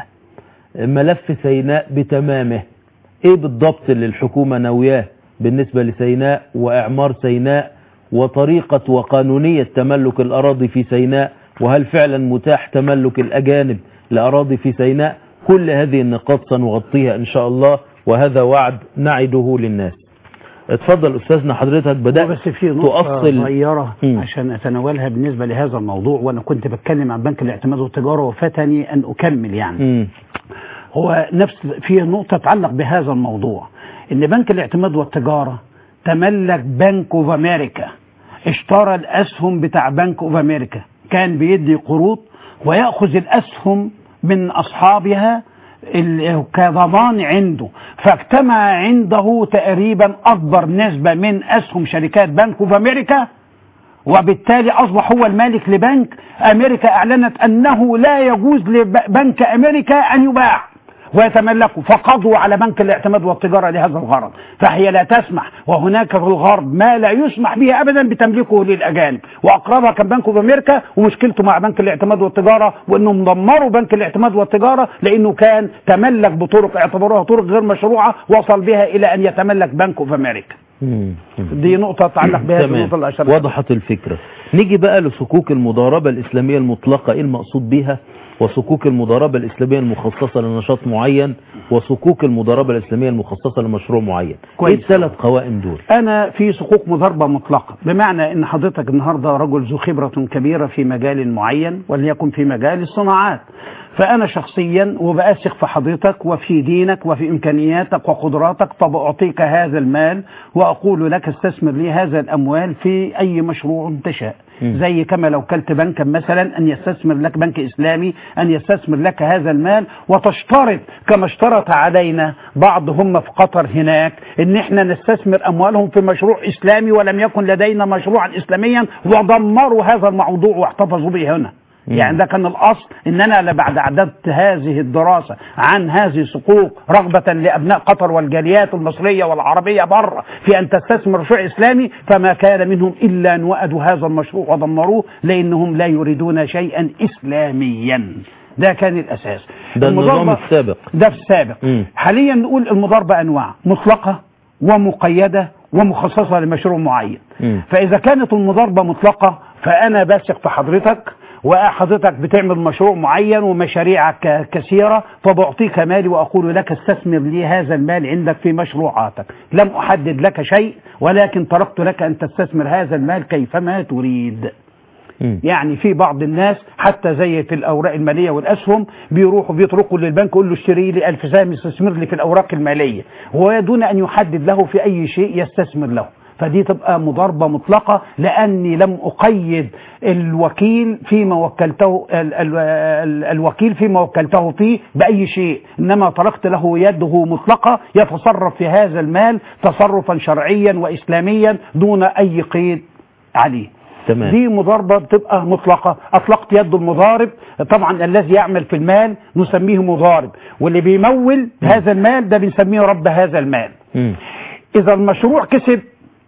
ملف سيناء بتمامه ايه بالضبط اللي الحكومة ناوياه بالنسبة لسيناء واعمار سيناء وطريقة وقانونية تملك الاراضي في سيناء وهل فعلا متاح تملك الاجانب لاراضي في سيناء كل هذه النقاط سنغطيها ان شاء الله وهذا وعد نعده للناس اتفضل استاذنا حضرتك بدأت بس في نقطة تؤصل صغيرة مم. عشان أتناولها بالنسبة لهذا الموضوع وأنا كنت بتكلم عن بنك الاعتماد والتجارة وفاتني أن أكمل يعني مم. هو نفس في نقطة تتعلق بهذا الموضوع إن بنك الاعتماد والتجارة تملك بنك أوف أمريكا اشترى الأسهم بتاع بنك أوف أمريكا كان بيدي قروض ويأخذ الأسهم من أصحابها ال- كضمان عنده فاجتمع عنده تقريبا أكبر نسبة من أسهم شركات بنك أوف أمريكا وبالتالي أصبح هو المالك لبنك أمريكا أعلنت أنه لا يجوز لبنك أمريكا أن يباع ويتملكه فقضوا على بنك الاعتماد والتجارة لهذا الغرض فهي لا تسمح وهناك في الغرب ما لا يسمح به أبدا بتمليكه للأجانب وأقربها كان بنك في أمريكا ومشكلته مع بنك الاعتماد والتجارة وأنهم دمروا بنك الاعتماد والتجارة لأنه كان تملك بطرق اعتبروها طرق غير مشروعة وصل بها إلى أن يتملك بنك في أمريكا مم. مم. دي نقطة تتعلق بهذه تمام النقطة اللي أشرت وضحت الفكرة نيجي بقى لصكوك المضاربة الإسلامية المطلقة إيه المقصود بها وصكوك المضاربة الإسلامية المخصصة لنشاط معين وصكوك المضاربة الإسلامية المخصصة لمشروع معين كويس. إيه الثلاث قوائم دول أنا في صكوك مضاربة مطلقة بمعنى أن حضرتك النهاردة رجل ذو خبرة كبيرة في مجال معين وليكن في مجال الصناعات فأنا شخصيا وبأثق في حضرتك وفي دينك وفي إمكانياتك وقدراتك فبأعطيك هذا المال وأقول لك استثمر لي هذا الأموال في أي مشروع تشاء مم. زي كما لو كلت بنكا مثلا أن يستثمر لك بنك إسلامي أن يستثمر لك هذا المال وتشترط كما اشترط علينا بعض هم في قطر هناك أن احنا نستثمر أموالهم في مشروع إسلامي ولم يكن لدينا مشروعا إسلاميا ودمروا هذا الموضوع واحتفظوا به هنا مم. يعني ده كان الاصل ان انا بعد اعددت هذه الدراسه عن هذه الصكوك رغبه لابناء قطر والجاليات المصريه والعربيه بره في ان تستثمر مشروع اسلامي فما كان منهم الا ان وأدوا هذا المشروع ودمروه لانهم لا يريدون شيئا اسلاميا ده كان الاساس ده النظام المضاربة- السابق ده في السابق مم. حاليا نقول المضاربه انواع مطلقه ومقيده ومخصصه لمشروع معين مم. فإذا كانت المضاربة مطلقة فأنا بثق في حضرتك وحضرتك بتعمل مشروع معين ومشاريعك كثيرة فبعطيك مالي وأقول لك استثمر لي هذا المال عندك في مشروعاتك لم أحدد لك شيء ولكن تركت لك أن تستثمر هذا المال كيفما تريد مم. يعني في بعض الناس حتى زي في الاوراق الماليه والاسهم بيروحوا بيتركوا للبنك يقول له اشتري لي 1000 سهم استثمر لي في الاوراق الماليه ودون ان يحدد له في اي شيء يستثمر له فدي تبقى مضاربه مطلقه لاني لم اقيد الوكيل فيما وكلته ال ال ال الوكيل فيما وكلته فيه باي شيء انما تركت له يده مطلقه يتصرف في هذا المال تصرفا شرعيا واسلاميا دون اي قيد عليه تمام دي مضاربة بتبقى مطلقة أطلقت يد المضارب طبعا الذي يعمل في المال نسميه مضارب واللي بيمول هذا المال ده بنسميه رب هذا المال مم. إذا المشروع كسب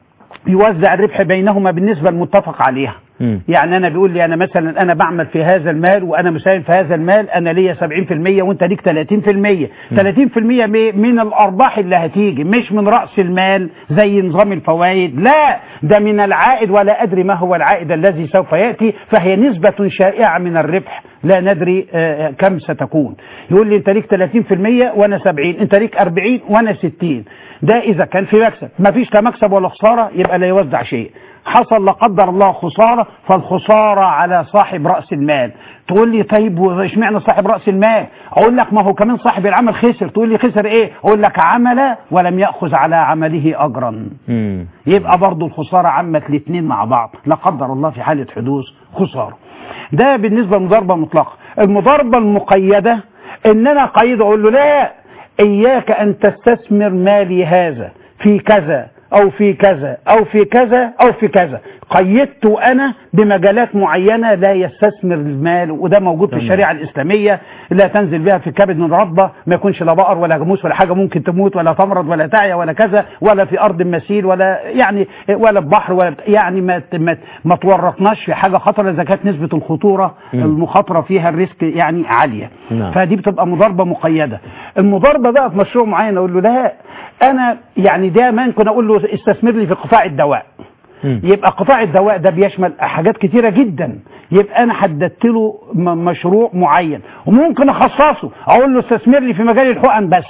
يوزع الربح بينهما بالنسبة المتفق عليها مم. يعني أنا بيقول لي أنا مثلا أنا بعمل في هذا المال وأنا مساهم في هذا المال أنا ليا 70% وأنت ليك 30% 30% م- من الأرباح اللي هتيجي مش من رأس المال زي نظام الفوائد لا ده من العائد ولا أدري ما هو العائد الذي سوف يأتي فهي نسبة شائعة من الربح لا ندري آه، كم ستكون يقول لي أنت ليك 30% وأنا 70 أنت ليك 40 وأنا 60 ده إذا كان في مكسب ما فيش لا مكسب ولا خسارة يبقى لا يوزع شيء حصل لا قدر الله خسارة فالخسارة على صاحب رأس المال تقول لي طيب واشمعنى صاحب رأس المال اقول لك ما هو كمان صاحب العمل خسر تقول لي خسر ايه اقول لك عمل ولم يأخذ على عمله اجرا مم. يبقى برضو الخسارة عمت الاثنين مع بعض لا قدر الله في حالة حدوث خسارة ده بالنسبة للمضاربة المطلقة المضاربة المقيدة ان انا قيد اقول له لا اياك ان تستثمر مالي هذا في كذا او في كذا او في كذا او في كذا قيدت انا بمجالات معينه لا يستثمر المال وده موجود في تمام. الشريعه الاسلاميه لا تنزل بها في كبد من رطبه ما يكونش لا بقر ولا جاموس ولا حاجه ممكن تموت ولا تمرض ولا تعيا ولا كذا ولا في ارض مسيل ولا يعني ولا في بحر ولا يعني ما ما, ما تورطناش في حاجه خطره اذا كانت نسبه الخطوره مم. المخاطره فيها الريسك يعني عاليه نعم. فدي بتبقى مضاربه مقيده المضاربه بقى في مشروع معين اقول له لا انا يعني ده ممكن اقول له استثمر لي في قطاع الدواء مم. يبقى قطاع الدواء ده بيشمل حاجات كتيرة جدا يبقى انا حددت له م- مشروع معين وممكن اخصصه اقول له استثمر لي في مجال الحقن بس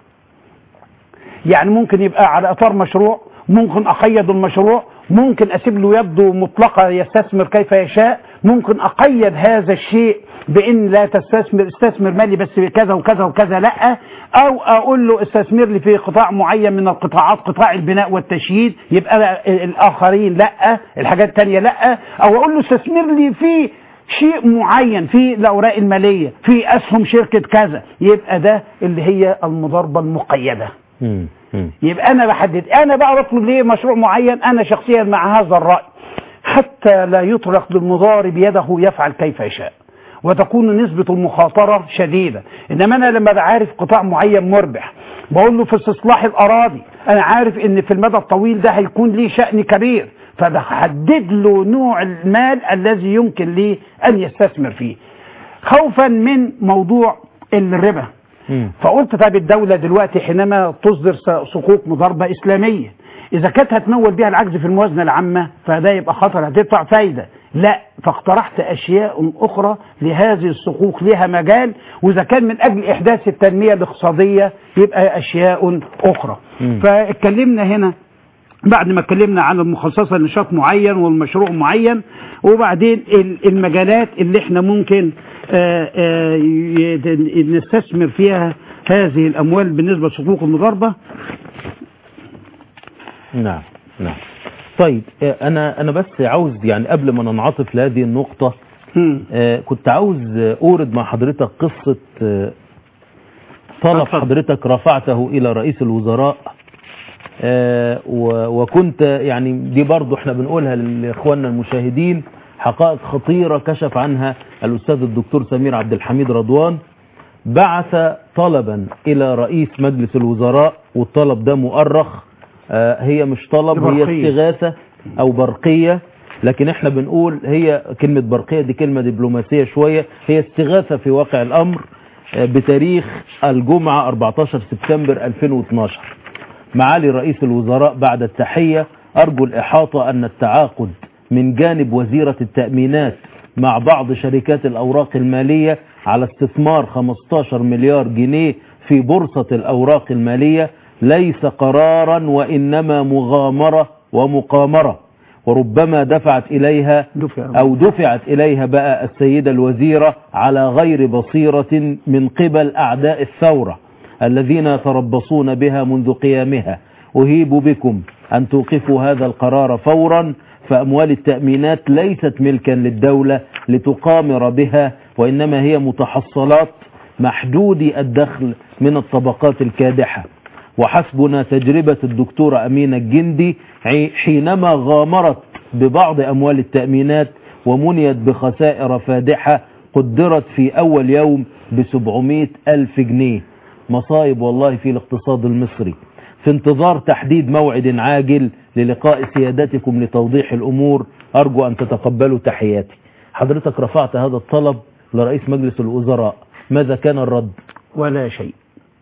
يعني ممكن يبقى على اطار مشروع ممكن اقيد المشروع ممكن اسيب له يده مطلقه يستثمر كيف يشاء ممكن اقيد هذا الشيء بان لا تستثمر استثمر مالي بس كذا وكذا وكذا لا او اقول له استثمر لي في قطاع معين من القطاعات قطاع البناء والتشييد يبقى الاخرين لا الحاجات التانية لا او اقول له استثمر لي في شيء معين في الاوراق الماليه في اسهم شركه كذا يبقى ده اللي هي المضاربه المقيده مم. مم. يبقى انا بحدد انا بقى بطلب ليه مشروع معين انا شخصيا مع هذا الراي حتى لا يطرق للمضارب يده يفعل كيف يشاء وتكون نسبة المخاطرة شديدة إنما أنا لما بعرف قطاع معين مربح بقول له في استصلاح الأراضي أنا عارف إن في المدى الطويل ده هيكون ليه شأن كبير فبحدد له نوع المال الذي يمكن ليه أن يستثمر فيه خوفا من موضوع الربا مم. فقلت طب الدولة دلوقتي حينما تصدر س- صكوك مضاربة إسلامية اذا كانت هتمول بيها العجز في الموازنه العامه فده يبقى خطر هتدفع فايده لا فاقترحت اشياء اخرى لهذه الصكوك لها مجال واذا كان من اجل احداث التنميه الاقتصاديه يبقى اشياء اخرى مم. فاتكلمنا هنا بعد ما اتكلمنا عن المخصصة لنشاط معين والمشروع معين وبعدين ال- المجالات اللي احنا ممكن آه، آه، ي- نستثمر فيها هذه الأموال بالنسبة لصكوك المضاربة نعم نعم طيب آه، انا انا بس عاوز يعني قبل ما ننعطف لهذه النقطة مم. آه، كنت عاوز آه، اورد مع حضرتك قصة آه، طلب اتفضل. حضرتك رفعته الى رئيس الوزراء آه، و- وكنت يعني دي برضو احنا بنقولها لاخواننا المشاهدين حقائق خطيرة كشف عنها الاستاذ الدكتور سمير عبد الحميد رضوان بعث طلبا الى رئيس مجلس الوزراء والطلب ده مؤرخ آه، هي مش طلب هي برقية. استغاثة او برقية لكن احنا بنقول هي كلمة برقية دي كلمة دبلوماسية شوية هي استغاثة في واقع الامر آه، بتاريخ الجمعة 14 سبتمبر 2012 معالي رئيس الوزراء بعد التحية أرجو الإحاطة أن التعاقد من جانب وزيرة التأمينات مع بعض شركات الأوراق المالية على استثمار 15 مليار جنيه في بورصة الأوراق المالية ليس قرارا وإنما مغامرة ومقامرة وربما دفعت إليها دفع. أو دفعت إليها بقى السيدة الوزيرة على غير بصيرة من قبل أعداء الثورة الذين يتربصون بها منذ قيامها أهيب بكم أن توقفوا هذا القرار فورا فأموال التأمينات ليست ملكا للدولة لتقامر بها وإنما هي متحصلات محدودي الدخل من الطبقات الكادحة وحسبنا تجربة الدكتورة أمينة الجندي عي- حينما غامرت ببعض أموال التأمينات ومنيت بخسائر فادحة قدرت في أول يوم بسبعمائة ألف جنيه مصايب والله في الاقتصاد المصري في انتظار تحديد موعد عاجل للقاء سيادتكم لتوضيح الأمور أرجو أن تتقبلوا تحياتي حضرتك رفعت هذا الطلب لرئيس مجلس الوزراء ماذا كان الرد ولا شيء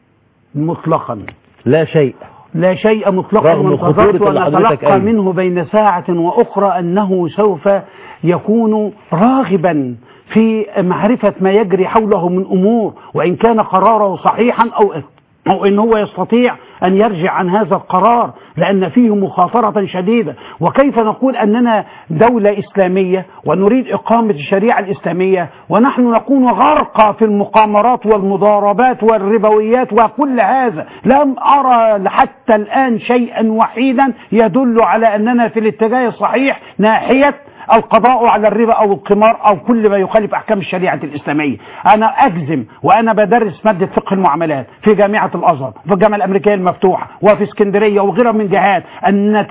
مطلقا لا شيء لا شيء مطلقا رغم وانتظرت خطورة اللي أن حضرتك أتلقى قايله. منه بين ساعة وأخرى أنه سوف يكون راغبا في معرفة ما يجري حوله من أمور وإن كان قراره صحيحا أو أو إن هو يستطيع أن يرجع عن هذا القرار لأن فيه مخاطرة شديدة وكيف نقول أننا دولة إسلامية ونريد إقامة الشريعة الإسلامية ونحن نكون غرقى في المقامرات والمضاربات والربويات وكل هذا لم أرى حتى الآن شيئا وحيدا يدل على أننا في الاتجاه الصحيح ناحية القضاء على الربا او القمار او كل ما يخالف احكام الشريعه الاسلاميه انا اجزم وانا بدرس ماده فقه المعاملات في جامعه الازهر في الجامعه الامريكيه المفتوحه وفي اسكندريه وغيرها من جهات ان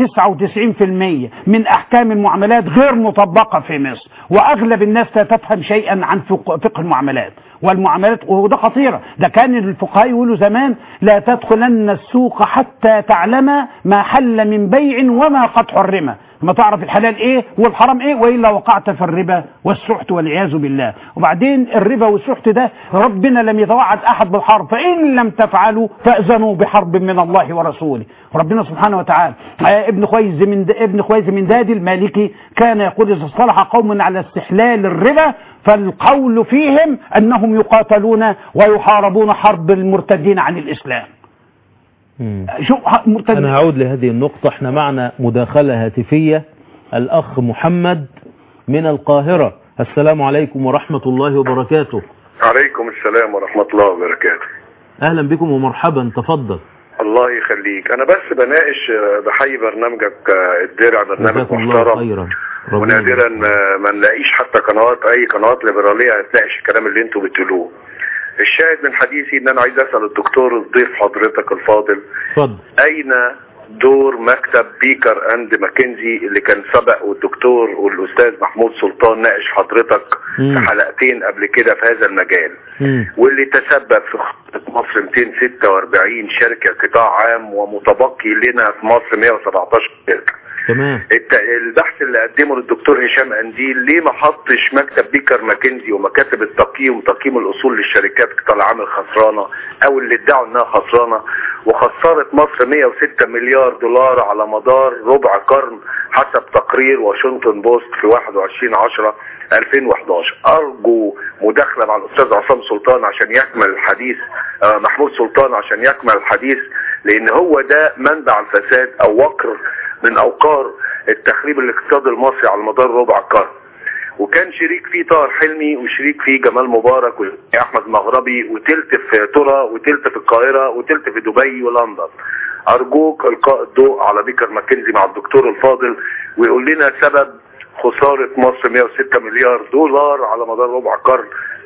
99% من احكام المعاملات غير مطبقه في مصر واغلب الناس لا تفهم شيئا عن فقه فقه المعاملات والمعاملات وده خطيرة ده كان الفقهاء يقولوا زمان لا تدخلن السوق حتى تعلم ما حل من بيع وما قد حرم ما تعرف الحلال ايه والحرام ايه والا وقعت في الربا والسحت والعياذ بالله وبعدين الربا والسحت ده ربنا لم يتوعد احد بالحرب فان لم تفعلوا فاذنوا بحرب من الله ورسوله ربنا سبحانه وتعالى آه، ابن خويز من د... ابن خويز من دادي المالكي كان يقول اذا اصطلح قوم على استحلال الربا فالقول فيهم انهم يقاتلون ويحاربون حرب المرتدين عن الاسلام مم. شو ه- مرتدين أنا هعود لهذه النقطة احنا معنا مداخلة هاتفية الأخ محمد من القاهرة السلام عليكم ورحمة الله وبركاته عليكم السلام ورحمة الله وبركاته أهلا بكم ومرحبا تفضل الله يخليك انا بس بناقش آه، بحيي برنامجك آه، الدرع برنامج جزاكم الله محترم خيرا ربنا ونادرا يجزاك. ما, ما نلاقيش حتى قنوات اي قنوات ليبراليه هتناقش الكلام اللي انتوا بتقولوه الشاهد من حديثي ان انا عايز اسال الدكتور الضيف حضرتك الفاضل اتفضل اين دور مكتب بيكر اند ماكنزي اللي كان سبق والدكتور والاستاذ محمود سلطان ناقش حضرتك مم. في حلقتين قبل كده في هذا المجال مم. واللي تسبب في خطة مصر 246 شركة قطاع عام ومتبقي لنا في مصر 117 شركة تمام الت- البحث اللي قدمه للدكتور هشام انديل ليه ما حطش مكتب بيكر ماكنزي ومكاتب التقييم وتقييم الاصول للشركات قطاع العام الخسرانه او اللي ادعوا انها خسرانه وخسرت مصر 106 مليار دولار على مدار ربع قرن حسب تقرير واشنطن بوست في 21 10 2011 ارجو مداخله مع الاستاذ عصام سلطان عشان يكمل الحديث آه، محمود سلطان عشان يكمل الحديث لان هو ده منبع الفساد او وقر من اوقار التخريب الاقتصادي المصري على مدار ربع قرن وكان شريك فيه طاهر حلمي وشريك فيه جمال مبارك واحمد مغربي وتلت في ترى وتلت في القاهره وتلت في دبي ولندن ارجوك القاء الضوء على بيكر ماكنزي مع الدكتور الفاضل ويقول لنا سبب خساره مصر 106 مليار دولار على مدار ربع قرن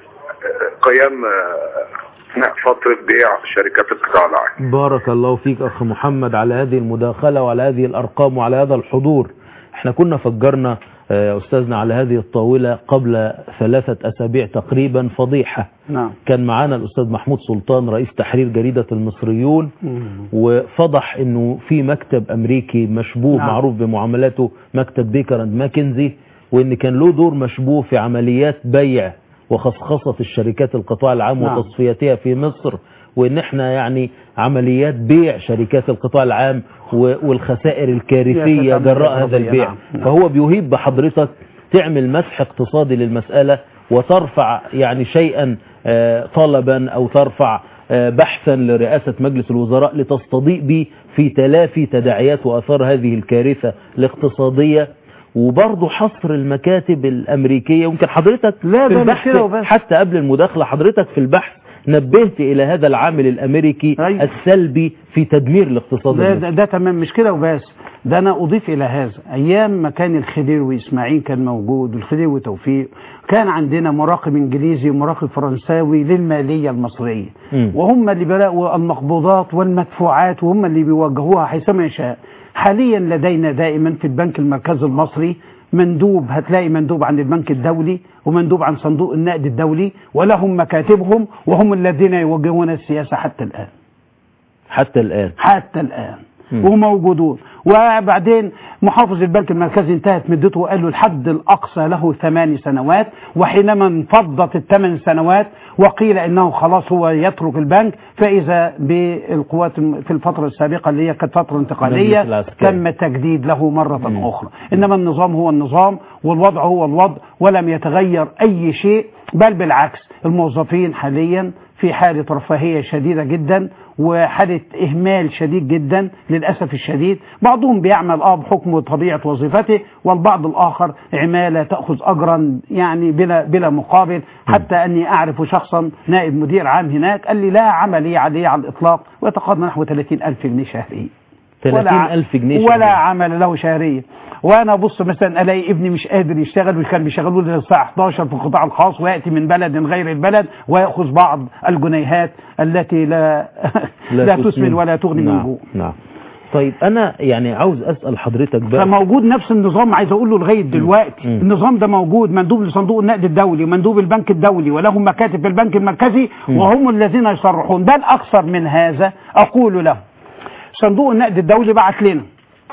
آه، قيام آه، اثناء فتره بيع شركات القطاع العام بارك الله فيك أخ محمد على هذه المداخلة وعلى هذه الأرقام وعلى هذا الحضور احنا كنا فجرنا آه، أستاذنا على هذه الطاولة قبل ثلاثة أسابيع تقريبا فضيحة نعم كان معانا الأستاذ محمود سلطان رئيس تحرير جريدة المصريون وفضح انه في مكتب امريكي مشبوه نعم. معروف بمعاملاته مكتب بيكر اند ماكنزي وان كان له دور مشبوه في عمليات بيع وخصخصة الشركات القطاع العام نعم. وتصفيتها في مصر وان احنا يعني عمليات بيع شركات القطاع العام و- والخسائر الكارثية يا سلام، جراء يا هذا قضية، البيع نعم، نعم. فهو بيهيب بحضرتك تعمل مسح اقتصادي للمسألة وترفع يعني شيئا آه، طلبا او ترفع آه، بحثا لرئاسة مجلس الوزراء لتستضيء به في تلافي تداعيات واثار هذه الكارثة الاقتصادية وبرضه حصر المكاتب الامريكية يمكن حضرتك لا، في ده مش البحث كده وبس. حتى قبل المداخلة حضرتك في البحث نبهت الى هذا العامل الامريكي أيوة. السلبي في تدمير الاقتصاد ده, المصري. ده, ده تمام مش كده وبس ده انا اضيف الى هذا ايام ما كان الخديوي اسماعيل كان موجود والخديوي توفيق كان عندنا مراقب انجليزي ومراقب فرنساوي للماليه المصريه مم. وهم اللي بيلاقوا المقبوضات والمدفوعات وهم اللي بيوجهوها حيثما يشاء حاليا لدينا دائما في البنك المركزي المصري مندوب هتلاقي مندوب عن البنك الدولي ومندوب عن صندوق النقد الدولي ولهم مكاتبهم وهم الذين يوجهون السياسه حتى الان حتى الان حتى الآن مم. وموجودون وبعدين محافظ البنك المركزي انتهت مدته وقال له الحد الأقصى له ثمان سنوات وحينما انفضت الثمان سنوات وقيل انه خلاص هو يترك البنك فاذا بالقوات الم- في الفتره السابقه اللي هي كانت فتره المجلس انتقاليه العسكري. تم التجديد له مره مم. اخرى انما النظام هو النظام والوضع هو الوضع ولم يتغير اي شيء بل بالعكس الموظفين حاليا في حالة رفاهية شديدة جدا وحالة إهمال شديد جدا للأسف الشديد بعضهم بيعمل آه بحكم طبيعة وظيفته والبعض الآخر عمالة تأخذ أجرا يعني بلا بلا مقابل حتى أني أعرف شخصا نائب مدير عام هناك قال لي لا عملي عليه على الإطلاق ويتقاضى نحو 30 ألف جنيه شهريا 30 ألف جنيه ولا شهرياً. عمل له شهريا وانا ابص مثلا الاقي ابني مش قادر يشتغل وكان بيشغلوه للساعه 11 في القطاع الخاص وياتي من بلد غير البلد وياخذ بعض الجنيهات التي لا لا, تسمن ولا تغني من نعم. جوع نعم طيب انا يعني عاوز اسال حضرتك بقى فموجود نفس النظام عايز اقول له لغايه دلوقتي مم. النظام ده موجود مندوب لصندوق النقد الدولي ومندوب البنك الدولي ولهم مكاتب في البنك المركزي مم. وهم الذين يصرحون بل اكثر من هذا اقول له صندوق النقد الدولي بعت لنا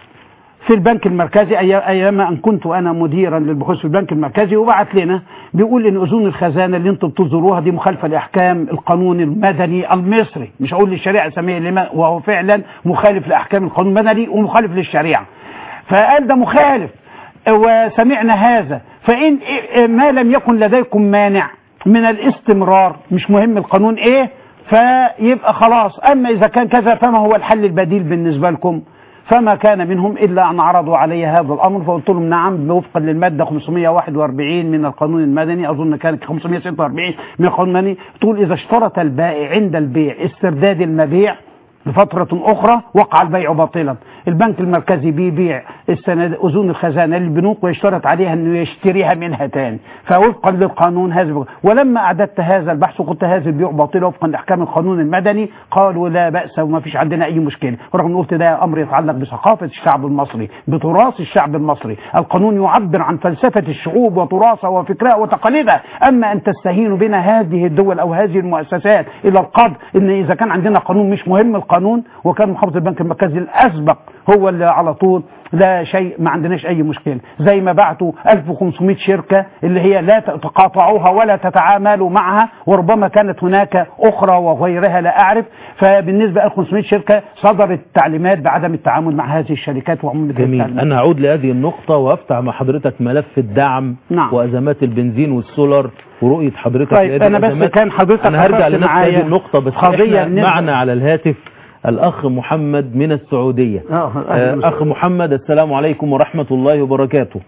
في البنك المركزي أي- ايام ان كنت انا مديرا للبحوث في البنك المركزي وبعت لنا بيقول ان اذون الخزانه اللي انتم بتزوروها دي مخالفه لاحكام القانون المدني المصري مش هقول للشريعه الاسلاميه لما وهو فعلا مخالف لاحكام القانون المدني ومخالف للشريعه فقال ده مخالف وسمعنا هذا فإن ما لم يكن لديكم مانع من الاستمرار مش مهم القانون ايه فيبقى خلاص اما اذا كان كذا فما هو الحل البديل بالنسبة لكم فما كان منهم الا ان عرضوا علي هذا الامر فقلت لهم نعم وفقا للماده 541 من القانون المدني اظن كانت 546 من القانون المدني تقول اذا اشترط البائع عند البيع استرداد المبيع لفترة أخرى وقع البيع باطلا البنك المركزي بيبيع السند أذون الخزانة للبنوك ويشترط عليها أنه يشتريها منها تاني فوفقا للقانون هذا بقى. ولما أعددت هذا البحث وقلت هذا البيع باطل وفقا لأحكام القانون المدني قالوا لا بأس وما فيش عندنا أي مشكلة ورغم أن قلت ده أمر يتعلق بثقافة الشعب المصري بتراث الشعب المصري القانون يعبر عن فلسفة الشعوب وتراثها وفكرها وتقاليدها أما أن تستهين بنا هذه الدول أو هذه المؤسسات إلى القدر أن إذا كان عندنا قانون مش مهم القانون وكان محافظ البنك المركزي الأسبق هو اللي على طول ده شيء ما عندناش اي مشكله زي ما بعتوا 1500 شركه اللي هي لا تقاطعوها ولا تتعاملوا معها وربما كانت هناك اخرى وغيرها لا اعرف فبالنسبه ل 1500 شركه صدرت تعليمات بعدم التعامل مع هذه الشركات وعموم جميل التعليمات. انا هعود لهذه النقطة وافتح مع حضرتك ملف الدعم نعم. وازمات البنزين والسولار ورؤية حضرتك طيب، لهذه أنا بس الأزمات. كان حضرتك انا هرجع أخذت لنفس معايا هذه النقطة بس قضية احنا بالنسبة- معنا على الهاتف الاخ محمد من السعودية آه، أهلاً آه، اخ محمد السلام عليكم ورحمة الله وبركاته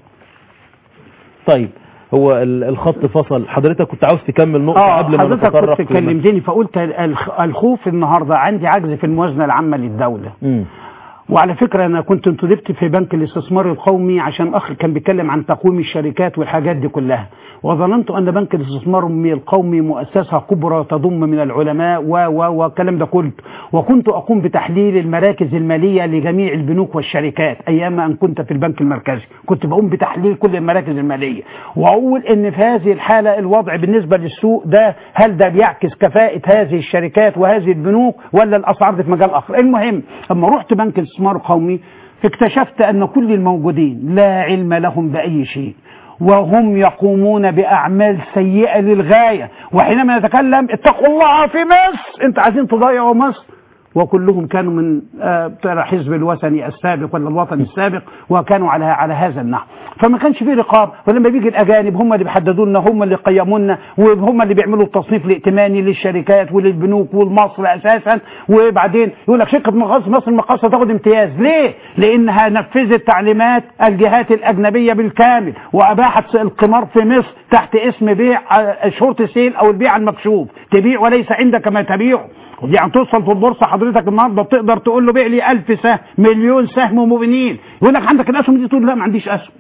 طيب هو ال- الخط فصل حضرتك كنت عاوز تكمل نقطة اه قبل ما حضرتك نتطرق كنت لما- كلمتني فقلت الخ- الخوف النهارده عندي عجز في الموازنه العامه للدوله مم. وعلى فكره انا كنت انتدبت في بنك الاستثمار القومي عشان اخ كان بيتكلم عن تقويم الشركات والحاجات دي كلها وظننت ان بنك الاستثمار القومي مؤسسه كبرى تضم من العلماء و و والكلام ده كله وكنت اقوم بتحليل المراكز الماليه لجميع البنوك والشركات ايام ان كنت في البنك المركزي كنت بقوم بتحليل كل المراكز الماليه واقول ان في هذه الحاله الوضع بالنسبه للسوق ده هل ده بيعكس كفاءه هذه الشركات وهذه البنوك ولا الاسعار دي في مجال اخر المهم لما رحت بنك الاستثمار القومي اكتشفت ان كل الموجودين لا علم لهم باي شيء وهم يقومون باعمال سيئه للغايه وحينما نتكلم اتقوا الله في مصر انت عايزين تضيعوا مصر وكلهم كانوا من آه، بتاع حزب الوثني السابق ولا الوطني السابق وكانوا على على هذا النحو فما كانش فيه رقاب ولما بيجي الاجانب هم اللي بيحددوا لنا هم اللي قيموا لنا وهم اللي بيعملوا التصنيف الائتماني للشركات وللبنوك والمصر اساسا وبعدين يقول لك شركه مقاص مصر المقاصه تاخد امتياز ليه؟ لانها نفذت تعليمات الجهات الاجنبيه بالكامل واباحت القمار في مصر تحت اسم بيع آه، شورت سيل او البيع المكشوف تبيع وليس عندك ما تبيعه يعني توصل في البورصه حضرتك النهارده بتقدر تقول له بيع لي 1000 سهم مليون سهم مبينين يقول لك عندك الاسهم دي تقول لا ما عنديش اسهم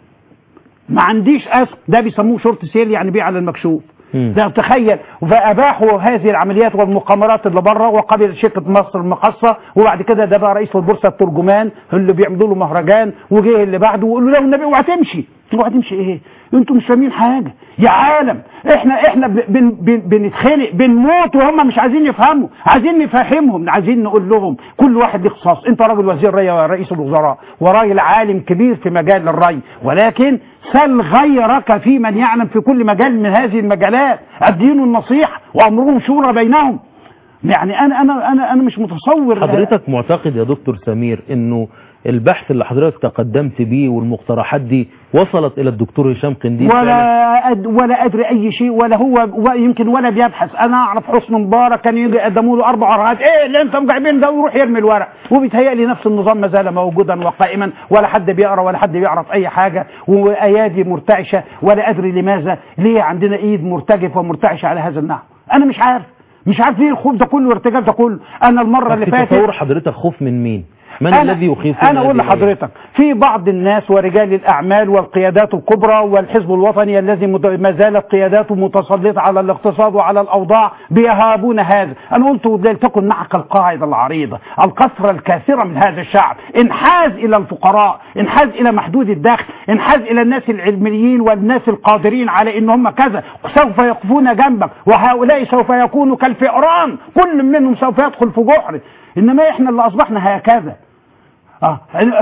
ما عنديش اسهم ده بيسموه شورت سيل يعني بيع على المكشوف مم. ده تخيل فاباحوا هذه العمليات والمقامرات اللي بره وقبل شركه مصر المقاصه وبعد كده ده بقى رئيس البورصه الترجمان اللي بيعملوا له مهرجان وجه اللي بعده ويقول له لا والنبي اوعى تمشي اوعى تمشي ايه انتوا مش فاهمين حاجه يا عالم احنا احنا بن بن بنتخنق بنموت وهم مش عايزين يفهموا عايزين نفهمهم عايزين نقول لهم كل واحد ليه اختصاص انت راجل وزير ري ورئيس الوزراء وراجل عالم كبير في مجال الري ولكن سل غيرك في من يعلم في كل مجال من هذه المجالات الدين النصيحه وامرهم شورى بينهم يعني انا انا انا انا مش متصور حضرتك معتقد يا دكتور سمير انه البحث اللي حضرتك تقدمت بيه والمقترحات دي وصلت الى الدكتور هشام قنديل فعلاً؟ ولا أد ولا ادري اي شيء ولا هو يمكن ولا بيبحث انا اعرف حسن مبارك كان يجي يقدموا له اربع ورقات ايه اللي انتم جايبين ده ويروح يرمي الورق وبيتهيألي نفس النظام ما زال موجودا وقائما ولا حد بيقرا ولا حد بيعرف اي حاجه وايادي مرتعشه ولا ادري لماذا ليه عندنا ايد مرتجفه ومرتعشه على هذا النحو انا مش عارف مش عارف ليه الخوف ده كله والارتجاف ده كله انا المره اللي بس فاتت تصور حضرتك خوف من مين من أنا- الذي يخيف انا اقول لحضرتك في بعض الناس ورجال الاعمال والقيادات الكبرى والحزب الوطني الذي مت- ما زالت قياداته متسلطه على الاقتصاد وعلى الاوضاع بيهابون هذا انا قلت لتكن معك القاعده العريضه الكثره الكاثره من هذا الشعب انحاز الى الفقراء انحاز الى محدود الدخل انحاز الى الناس العلميين والناس القادرين على ان هم كذا سوف يقفون جنبك وهؤلاء سوف يكونوا كالفئران كل منهم سوف يدخل في جحر انما احنا اللي اصبحنا هكذا آه.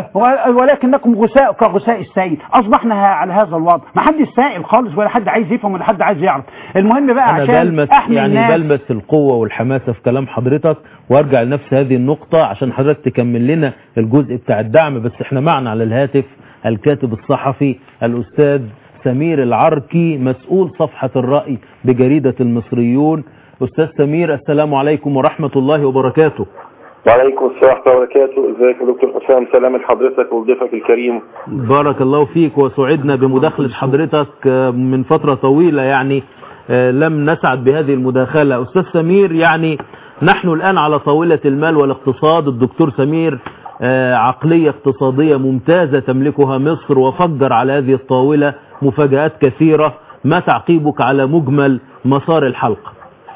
ولكنكم غثاء كغثاء السائل اصبحنا على هذا الوضع ما حدش سائل خالص ولا حد عايز يفهم ولا حد عايز يعرف المهم بقى انا عشان بلمس احمي يعني الناس بلمس القوه والحماسه في كلام حضرتك وارجع لنفس هذه النقطه عشان حضرتك تكمل لنا الجزء بتاع الدعم بس احنا معنا على الهاتف الكاتب الصحفي الاستاذ سمير العركي مسؤول صفحه الراي بجريده المصريون استاذ سمير السلام عليكم ورحمه الله وبركاته وعليكم السلام ورحمة الله وبركاته ازيك يا دكتور حسام سلام لحضرتك وضيفك الكريم بارك الله فيك وسعدنا بمداخلة حضرتك آه، من فترة طويلة يعني آه، لم نسعد بهذه المداخلة أستاذ سمير يعني نحن الآن على طاولة المال والاقتصاد الدكتور سمير آه، عقلية اقتصادية ممتازة تملكها مصر وفجر على هذه الطاولة مفاجآت كثيرة ما تعقيبك على مجمل مسار الحلقة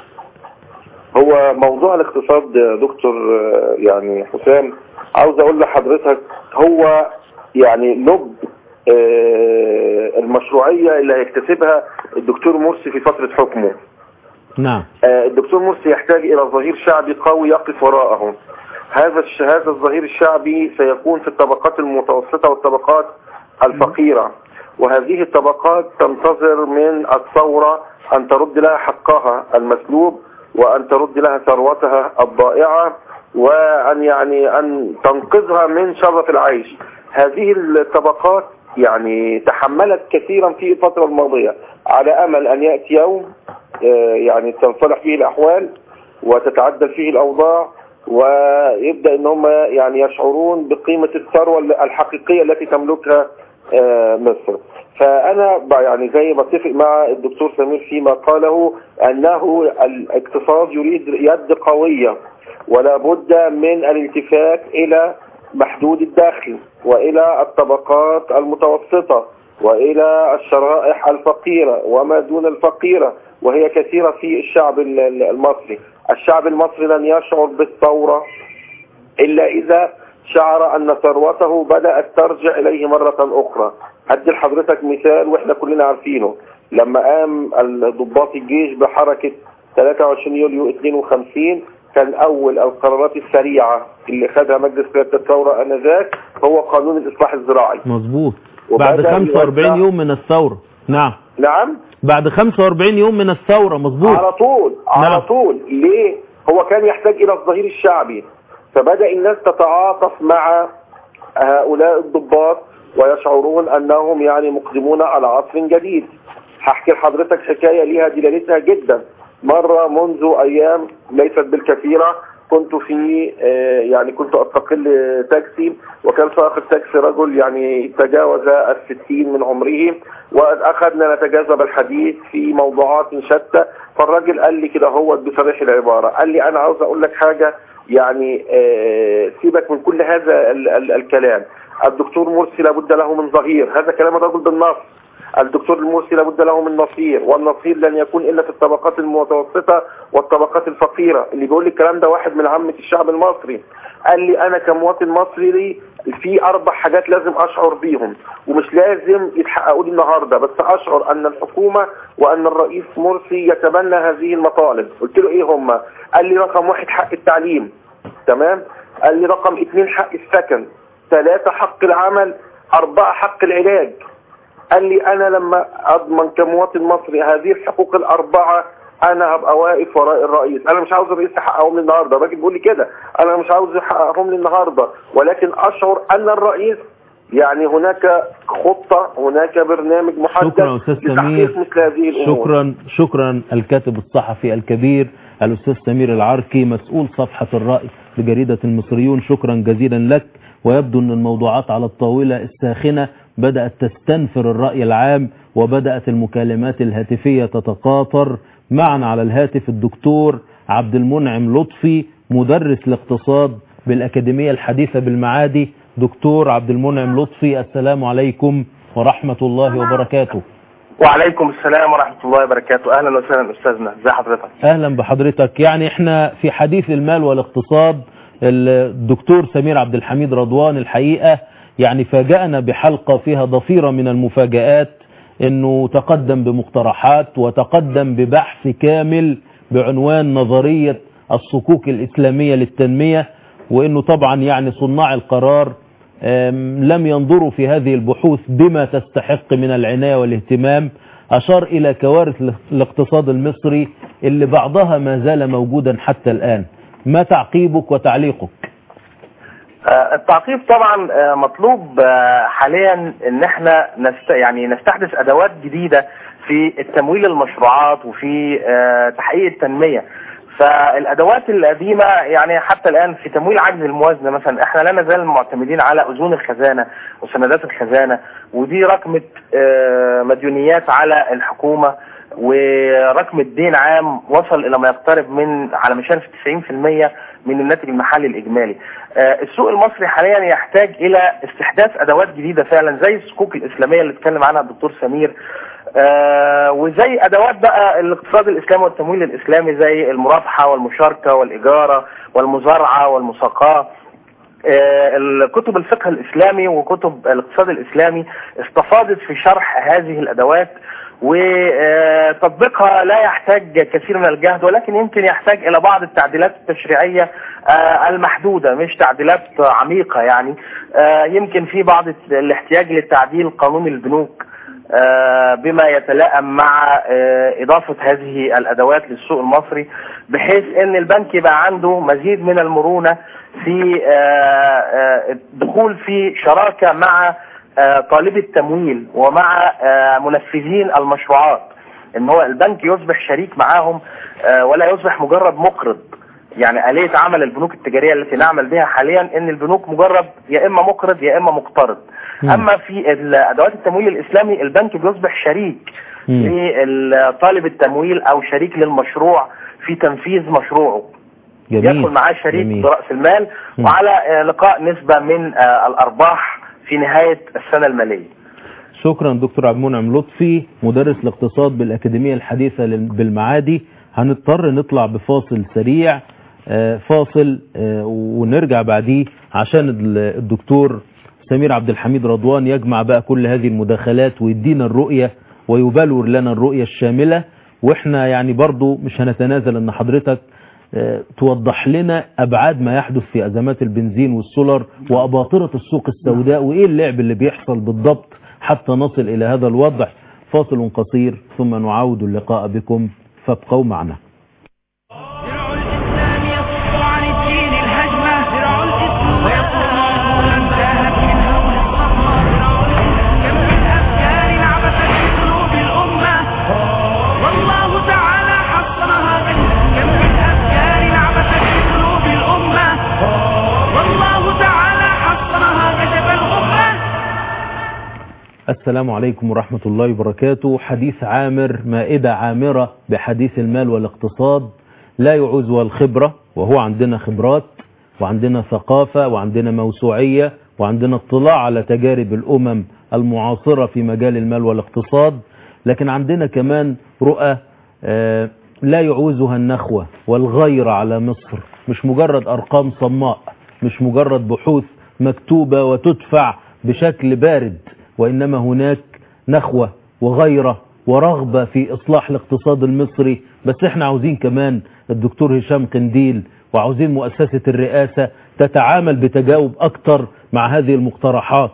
هو موضوع الاقتصاد يا دكتور آه، يعني حسام عاوز اقول لحضرتك هو يعني لب آه، المشروعية اللي هيكتسبها الدكتور مرسي في فترة حكمه نعم آه، الدكتور مرسي يحتاج الى ظهير شعبي قوي يقف وراءه هذا الش- هذا الظهير الشعبي سيكون في الطبقات المتوسطة والطبقات الفقيرة وهذه الطبقات تنتظر من الثورة أن ترد لها حقها المسلوب وأن ترد لها ثروتها الضائعة وأن يعني أن تنقذها من شرف العيش هذه الطبقات يعني تحملت كثيرا في الفترة الماضية على أمل أن يأتي يوم آه، يعني تنصلح فيه الأحوال وتتعدل فيه الأوضاع ويبدأ ان هم يعني يشعرون بقيمة الثروة الحقيقية التي تملكها آه، مصر فأنا ب- يعني زي بتفق مع الدكتور سمير فيما قاله أنه الاقتصاد يريد يد قوية ولا بد من الالتفات إلى محدود الدخل وإلى الطبقات المتوسطة وإلى الشرائح الفقيرة وما دون الفقيرة وهي كثيرة في الشعب ال- ال- المصري الشعب المصري لن يشعر بالثورة إلا إذا شعر أن ثروته بدأت ترجع إليه مرة أخرى أدي لحضرتك مثال وإحنا كلنا عارفينه لما قام ضباط الجيش بحركة 23 يوليو 52 كان أول القرارات السريعة اللي خدها مجلس قيادة الثورة آنذاك هو قانون الإصلاح الزراعي مظبوط وبدأ بعد 45 يوزع- يوم من الثورة نعم نعم بعد 45 يوم من الثورة مظبوط على طول على نعم. طول ليه هو كان يحتاج الى الظهير الشعبي فبدأ الناس تتعاطف مع هؤلاء الضباط ويشعرون انهم يعني مقدمون على عصر جديد هحكي لحضرتك حكاية ليها دلالتها جدا مرة منذ ايام ليست بالكثيرة كنت في آه، يعني كنت استقل تاكسي وكان سائق التاكسي رجل يعني تجاوز الستين من عمره واخذنا نتجاذب الحديث في موضوعات شتى فالراجل قال لي كده هو بصريح العبارة قال لي انا عاوز اقول لك حاجة يعني آه، سيبك من كل هذا ال ال الكلام الدكتور مرسي لابد له من ظهير هذا كلام الرجل بالنص الدكتور المرسي لابد له من نصير والنصير لن يكون الا في الطبقات المتوسطه والطبقات الفقيره اللي بيقول لي الكلام ده واحد من عامه الشعب المصري قال لي انا كمواطن مصري في اربع حاجات لازم اشعر بيهم ومش لازم يتحققوا لي النهارده بس اشعر ان الحكومه وان الرئيس مرسي يتبنى هذه المطالب قلت له ايه هم قال لي رقم واحد حق التعليم تمام قال لي رقم اثنين حق السكن ثلاثة حق العمل أربعة حق العلاج قال لي أنا لما أضمن كمواطن مصري هذه الحقوق الأربعة أنا هبقى واقف وراء الرئيس أنا مش عاوز الرئيس يحققهم لي النهاردة الراجل بيقول لي كده أنا مش عاوز يحققهم لي النهاردة ولكن أشعر أن الرئيس يعني هناك خطة هناك برنامج محدد شكرا أستاذ لتحقيق سمير مثل هذه الأمور شكرا شكرا الكاتب الصحفي الكبير الأستاذ سمير العركي مسؤول صفحة الرأي بجريدة المصريون شكرا جزيلا لك ويبدو أن الموضوعات على الطاولة الساخنة بدأت تستنفر الرأي العام وبدأت المكالمات الهاتفية تتقاطر معا على الهاتف الدكتور عبد المنعم لطفي مدرس الاقتصاد بالأكاديمية الحديثة بالمعادي دكتور عبد المنعم لطفي السلام عليكم ورحمة الله وبركاته وعليكم السلام ورحمة الله وبركاته أهلا وسهلا أستاذنا ازي حضرتك اهلا بحضرتك يعني احنا في حديث المال والاقتصاد الدكتور سمير عبد الحميد رضوان الحقيقة يعني فاجأنا بحلقة فيها ضفيرة من المفاجآت انه تقدم بمقترحات وتقدم ببحث كامل بعنوان نظرية الصكوك الاسلامية للتنمية وانه طبعا يعني صناع القرار أم، لم ينظروا في هذه البحوث بما تستحق من العناية والاهتمام أشار إلى كوارث الاقتصاد المصري اللي بعضها ما زال موجودا حتى الآن ما تعقيبك وتعليقك آه، التعقيب طبعا آه، مطلوب آه، حاليا ان احنا نست يعني نستحدث ادوات جديدة في التمويل المشروعات وفي آه، تحقيق التنمية فالادوات القديمة يعني حتى الان في تمويل عجز الموازنة مثلا احنا لا نزال معتمدين على اذون الخزانة وسندات الخزانة ودي رقمة آه، مديونيات على الحكومة ورقم الدين عام وصل الى ما يقترب من على مشارف 90% من الناتج المحلي الاجمالي آه، السوق المصري حاليا يحتاج الى استحداث ادوات جديده فعلا زي الصكوك الاسلاميه اللي اتكلم عنها الدكتور سمير آه، وزي ادوات بقى الاقتصاد الاسلامي والتمويل الاسلامي زي المرابحه والمشاركه والاجاره والمزارعه والمساقاه آه، الكتب الفقه الإسلامي وكتب الاقتصاد الإسلامي استفاضت في شرح هذه الأدوات وتطبيقها لا يحتاج كثير من الجهد ولكن يمكن يحتاج إلى بعض التعديلات التشريعية آه، المحدودة مش تعديلات عميقة يعني آه، يمكن في بعض الاحتياج لتعديل قانون البنوك آه، بما يتلائم مع آه، إضافة هذه الأدوات للسوق المصري بحيث أن البنك يبقى عنده مزيد من المرونة في آه، آه، الدخول في شراكة مع آه، طالب التمويل ومع آه، منفذين المشروعات ان هو البنك يصبح شريك معاهم آه، ولا يصبح مجرد مقرض يعني آلية عمل البنوك التجارية التي نعمل بها حاليا ان البنوك مجرد يا اما مقرض يا اما مقترض مم. اما في ال- ادوات التمويل الاسلامي البنك بيصبح شريك مم. لطالب التمويل او شريك للمشروع في تنفيذ مشروعه جميل يدخل معاه شريك جميل. برأس المال مم. وعلى آه، لقاء نسبة من آه، الأرباح في نهاية السنة المالية شكرا دكتور عبد المنعم لطفي مدرس الاقتصاد بالأكاديمية الحديثة لل- بالمعادي هنضطر نطلع بفاصل سريع آه، فاصل آه، ونرجع بعديه عشان ال- الدكتور سمير عبد الحميد رضوان يجمع بقى كل هذه المداخلات ويدينا الرؤية ويبلور لنا الرؤية الشاملة واحنا يعني برضو مش هنتنازل ان حضرتك آه، توضح لنا ابعاد ما يحدث في ازمات البنزين والسولر واباطرة السوق السوداء وايه اللعب اللي بيحصل بالضبط حتى نصل الى هذا الوضع فاصل قصير ثم نعود اللقاء بكم فابقوا معنا درع الإسلام يصد عن الدين الهجمة درع الإسلام ويصد عقولا انتهت من هول الصدمة درع الإسلام كم من أفكار عبثت في قلوب الأمة والله تعالى حصنها بل كم من أفكار عبثت في قلوب الأمة والله تعالى حصنها كتب الغمة السلام عليكم ورحمة الله وبركاته حديث عامر مائدة عامرة بحديث المال والاقتصاد لا يعوزها الخبرة وهو عندنا خبرات وعندنا ثقافة وعندنا موسوعية وعندنا اطلاع على تجارب الأمم المعاصرة في مجال المال والاقتصاد لكن عندنا كمان رؤى آه، لا يعوزها النخوة والغير على مصر مش مجرد أرقام صماء مش مجرد بحوث مكتوبة وتدفع بشكل بارد وإنما هناك نخوة وغيرة ورغبة في إصلاح الاقتصاد المصري بس احنا عاوزين كمان الدكتور هشام قنديل وعاوزين مؤسسة الرئاسة تتعامل بتجاوب أكتر مع هذه المقترحات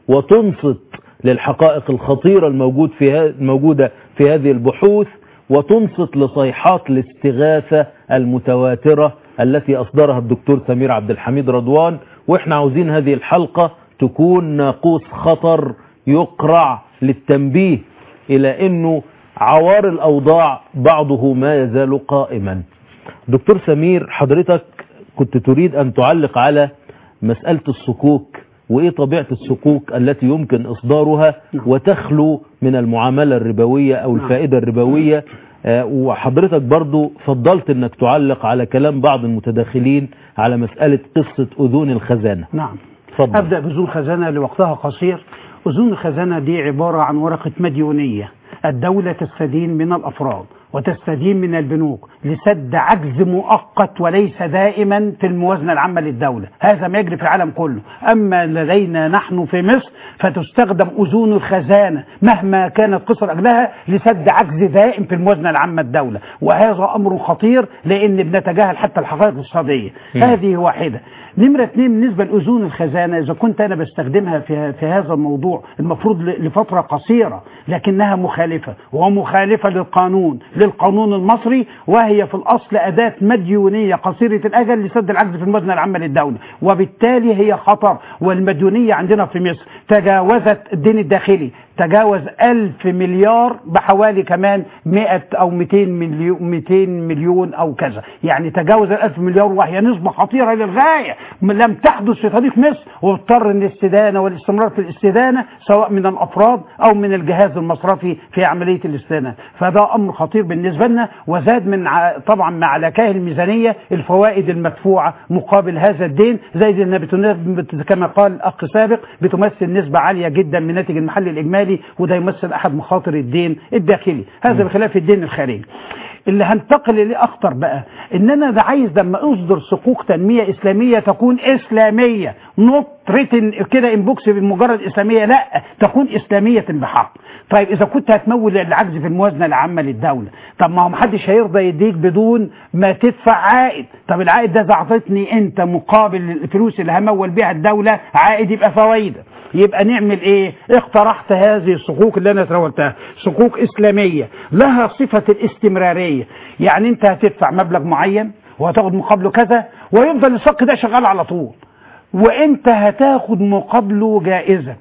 وتنصت للحقائق الخطيرة الموجود في ها- الموجودة في هذه البحوث وتنصت لصيحات الاستغاثة المتواترة التي أصدرها الدكتور سمير عبد الحميد رضوان وإحنا عاوزين هذه الحلقة تكون ناقوس خطر يقرع للتنبيه إلى أنه عوار الأوضاع بعضه ما يزال قائما دكتور سمير حضرتك كنت تريد أن تعلق على مسألة الصكوك وإيه طبيعة الصكوك التي يمكن إصدارها وتخلو من المعاملة الربوية أو الفائدة الربوية آه، وحضرتك برضو فضلت أنك تعلق على كلام بعض المتداخلين على مسألة قصة أذون الخزانة نعم تفضل. أبدأ بأذون خزانة لوقتها قصير أذون الخزانة دي عبارة عن ورقة مديونية الدولة تستدين من الأفراد وتستدين من البنوك لسد عجز مؤقت وليس دائما في الموازنة العامة للدولة هذا ما يجري في العالم كله أما لدينا نحن في مصر فتستخدم أذون الخزانة مهما كانت قصر أجلها لسد عجز دائم في الموازنة العامة الدولة وهذا أمر خطير لأن بنتجاهل حتى الحقائق الاقتصادية هذه واحدة نمرة اثنين بالنسبة لأذون الخزانة إذا كنت أنا بستخدمها في, في هذا الموضوع المفروض ل- لفترة قصيرة لكنها مخالفة ومخالفة للقانون للقانون المصري وهي في الأصل أداة مديونية قصيرة الأجل لسد العجز في الموازنة العامة للدولة وبالتالي هي خطر والمديونية عندنا في مصر تجاوزت الدين الداخلي تجاوز ألف مليار بحوالي كمان 100 أو 200 مليون 200 مليون أو كذا يعني تجاوز الألف مليار وهي نسبة خطيرة للغاية لم تحدث في تاريخ مصر واضطر الاستدانة والاستمرار في الاستدانة سواء من الأفراد أو من الجهاز المصرفي في عملية الاستدانة فده أمر خطير بالنسبة لنا وزاد من ع- طبعا مع لكاه الميزانية الفوائد المدفوعة مقابل هذا الدين زي انها بتنا- كما قال الأخ سابق بتمثل نسبة عالية جدا من الناتج المحلي الإجمالي وده يمثل أحد مخاطر الدين الداخلي هذا بخلاف الدين الخارجي اللي هنتقل اليه اخطر بقى ان انا ده عايز لما اصدر صكوك تنميه اسلاميه تكون اسلاميه نوت ريتن كده انبوكس بمجرد اسلاميه لا تكون اسلاميه بحق طيب اذا كنت هتمول العجز في الموازنه العامه للدوله طب ما هو محدش هيرضى يديك بدون ما تدفع عائد طب العائد ده اذا اعطيتني انت مقابل الفلوس اللي همول بيها الدوله عائد يبقى فوائد يبقى نعمل ايه اقترحت هذه الصكوك اللي انا تناولتها صكوك اسلاميه لها صفه الاستمراريه يعني انت هتدفع مبلغ معين وهتاخد مقابله كذا ويفضل الصك ده شغال على طول وانت هتاخد مقابله جائزه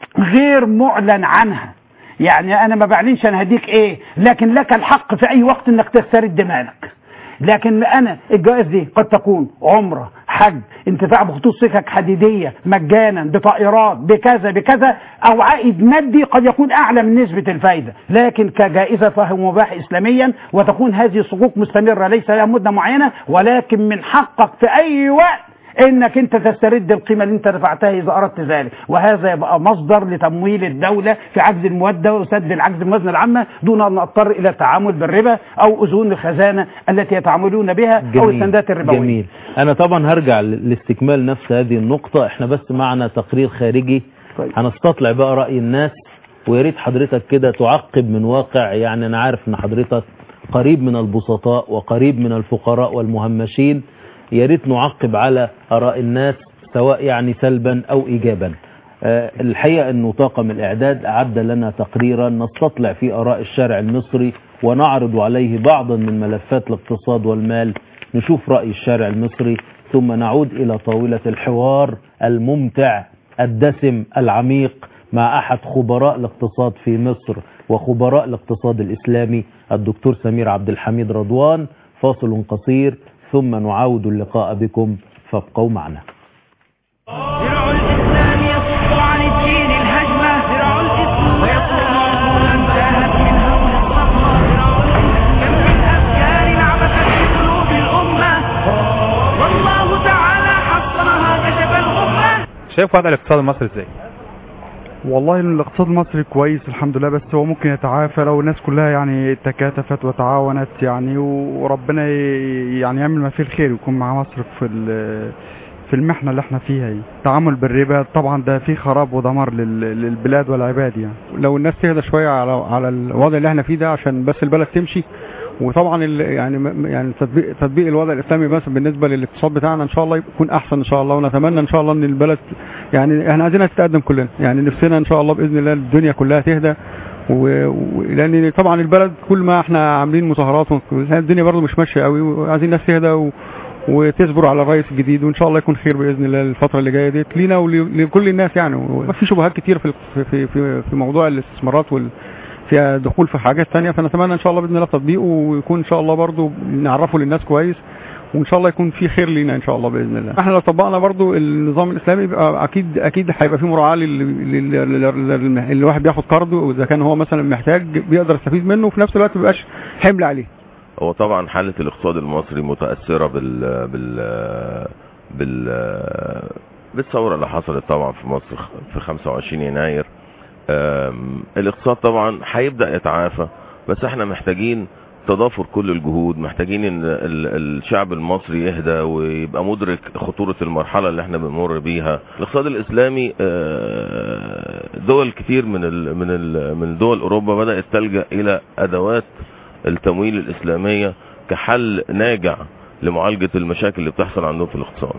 غير معلن عنها يعني انا ما بعلنش انا هديك ايه لكن لك الحق في اي وقت انك تسترد مالك لكن انا الجوائز دي قد تكون عمره حج انتفاع بخطوط سكك حديديه مجانا بطائرات بكذا بكذا او عائد مادي قد يكون اعلى من نسبه الفايده لكن كجائزه فهو مباح اسلاميا وتكون هذه الصكوك مستمره ليس لها مده معينه ولكن من حقك في اي وقت انك انت تسترد القيمه اللي انت دفعتها اذا اردت ذلك وهذا يبقى مصدر لتمويل الدوله في عجز الموده وسد العجز الموازنه العامه دون ان نضطر الى التعامل بالربا او اذون الخزانه التي يتعاملون بها او جميل. السندات الربويه جميل انا طبعا هرجع ل- لاستكمال نفس هذه النقطة احنا بس معنا تقرير خارجي طيب. هنستطلع بقى رأي الناس ويا ريت حضرتك كده تعقب من واقع يعني انا عارف ان حضرتك قريب من البسطاء وقريب من الفقراء والمهمشين يا ريت نعقب على آراء الناس سواء يعني سلبا او ايجابا آه، الحقيقة انه طاقم الاعداد اعد لنا تقريرا نستطلع فيه اراء الشارع المصري ونعرض عليه بعضا من ملفات الاقتصاد والمال نشوف رأي الشارع المصري ثم نعود إلى طاولة الحوار الممتع الدسم العميق مع أحد خبراء الاقتصاد في مصر وخبراء الاقتصاد الإسلامي الدكتور سمير عبد الحميد رضوان فاصل قصير ثم نعاود اللقاء بكم فابقوا معنا درع الإسلام يصد عن الدين الهجمة درع الإسلام ويصد عقولا انتهت من هول الصخرة درع الإسلام كم من أفكار عبثت في قلوب الأمة والله تعالى حصنها كشف الغمة شايف وضع الاقتصاد المصري ازاي؟ والله الاقتصاد المصري كويس الحمد لله بس هو ممكن يتعافى لو الناس كلها يعني تكاتفت وتعاونت يعني وربنا ي- يعني يعمل ما فيه الخير ويكون مع مصر في ال- في المحنة اللي احنا فيها دي التعامل بالربا طبعا ده فيه خراب ودمار لل- للبلاد والعباد يعني لو الناس تهدى شويه على على الوضع اللي احنا فيه ده عشان بس البلد تمشي وطبعا ال- يعني م- يعني تطبيق تطبيق الوضع الاسلامي بس بالنسبه للاقتصاد بتاعنا ان شاء الله يكون احسن ان شاء الله ونتمنى ان شاء الله ان البلد يعني احنا عايزينها تتقدم كلنا يعني نفسنا ان شاء الله باذن الله الدنيا كلها تهدى و... و... لان طبعا البلد كل ما احنا عاملين مظاهرات و- الدنيا برضه مش ماشيه قوي وعايزين الناس تهدى و... وتصبر على الرئيس الجديد وان شاء الله يكون خير باذن الله الفتره اللي جايه ديت لينا ولكل الناس يعني وفي شبهات كتير في في في, في موضوع الاستثمارات وال فيها دخول في حاجات تانية فنتمنى ان شاء الله باذن الله تطبيقه ويكون ان شاء الله برضو نعرفه للناس كويس وان شاء الله يكون في خير لينا ان شاء الله باذن الله احنا لو طبقنا برضو النظام الاسلامي يبقى اكيد اكيد هيبقى في مراعاه لل- لل- لل- لل- لل- الواحد بياخد قرض واذا كان هو مثلا محتاج بيقدر يستفيد منه وفي نفس الوقت ما يبقاش حمل عليه هو طبعا حالة الاقتصاد المصري متأثرة بال بال بال بالثورة اللي حصلت طبعا في مصر في 25 يناير أم، الاقتصاد طبعا هيبدأ يتعافى بس احنا محتاجين تضافر كل الجهود محتاجين ان ال- الشعب المصري يهدى ويبقى مدرك خطورة المرحلة اللي احنا بنمر بيها الاقتصاد الاسلامي آه، دول كتير من ال من ال من دول اوروبا بدأت تلجأ الى ادوات التمويل الإسلامية كحل ناجع لمعالجة المشاكل اللي بتحصل عندهم في الاقتصاد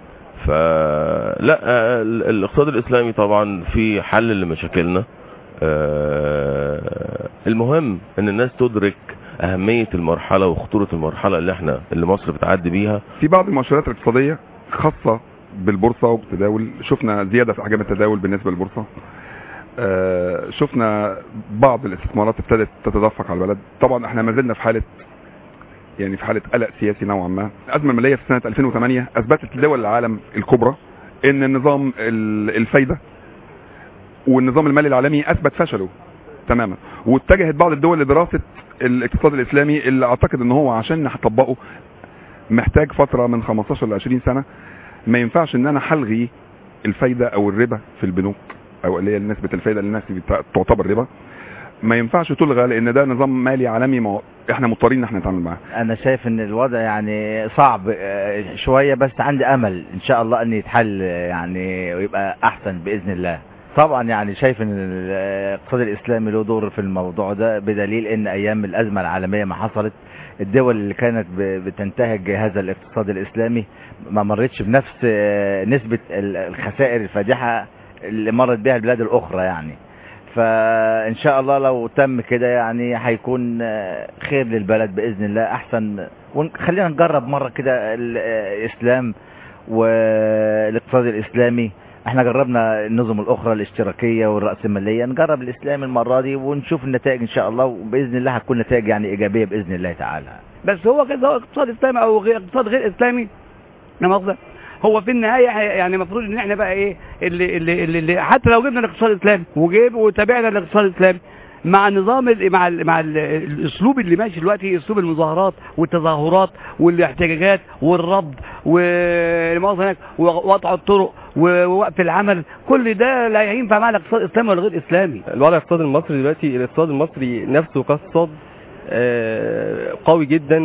فلا آه، ال- الاقتصاد الإسلامي طبعا في حل لمشاكلنا آه، المهم ان الناس تدرك أهمية المرحلة وخطورة المرحلة اللي احنا اللي مصر بتعدي بيها في بعض المؤشرات الاقتصادية خاصة بالبورصة وبالتداول شفنا زيادة في أحجام التداول بالنسبة للبورصة آه، شفنا بعض الاستثمارات ابتدت تتدفق على البلد طبعا احنا ما زلنا في حالة يعني في حالة قلق سياسي نوعا ما الأزمة المالية في سنة 2008 أثبتت لدول العالم الكبرى ان النظام ال- الفايدة والنظام المالي العالمي أثبت فشله تماما واتجهت بعض الدول لدراسة الاقتصاد الإسلامي اللي أعتقد ان هو عشان نطبقه محتاج فترة من 15 ل 20 سنة ما ينفعش ان انا هلغي الفايدة او الربا في البنوك او اللي هي نسبة الفايدة اللي الناس بت- تعتبر ربا ما ينفعش تلغى لان ده نظام مالي عالمي ما هو احنا مضطرين ان احنا نتعامل معاه انا شايف ان الوضع يعني صعب آه، شويه بس عندي امل ان شاء الله ان يتحل آه، يعني ويبقى احسن باذن الله طبعا يعني شايف ان الاقتصاد الاسلامي له دور في الموضوع ده بدليل ان ايام الازمه العالميه ما حصلت الدول اللي كانت ب- بتنتهج هذا الاقتصاد الاسلامي ما مرتش بنفس آه، نسبه ال- الخسائر الفادحه اللي مرت بها البلاد الاخرى يعني فان شاء الله لو تم كده يعني هيكون آه، خير للبلد باذن الله احسن وخلينا نجرب مره كده الاسلام والاقتصاد الاسلامي احنا جربنا النظم الاخرى الاشتراكيه والراسماليه نجرب الاسلام المره دي ونشوف النتائج ان شاء الله وباذن الله هتكون نتائج يعني ايجابيه باذن الله تعالى بس هو كده هو اقتصاد اسلامي او غير اقتصاد غير اسلامي لا مؤاخذة هو في النهايه ح- يعني المفروض ان احنا بقى ايه اللي اللي اللي, اللي حتى لو جبنا الاقتصاد الاسلامي وجيب وتابعنا الاقتصاد الاسلامي مع النظام ال- مع ال مع ال الاسلوب اللي ماشي دلوقتي اسلوب المظاهرات والتظاهرات والاحتجاجات والرفض والمؤاخذة هناك وقطع الطرق ووقف العمل كل ده لا ينفع مع الاقتصاد الاسلامي ولا غير اسلامي الوضع الاقتصادي المصري دلوقتي الاقتصاد المصري نفسه كاقتصاد آه، قوي جدا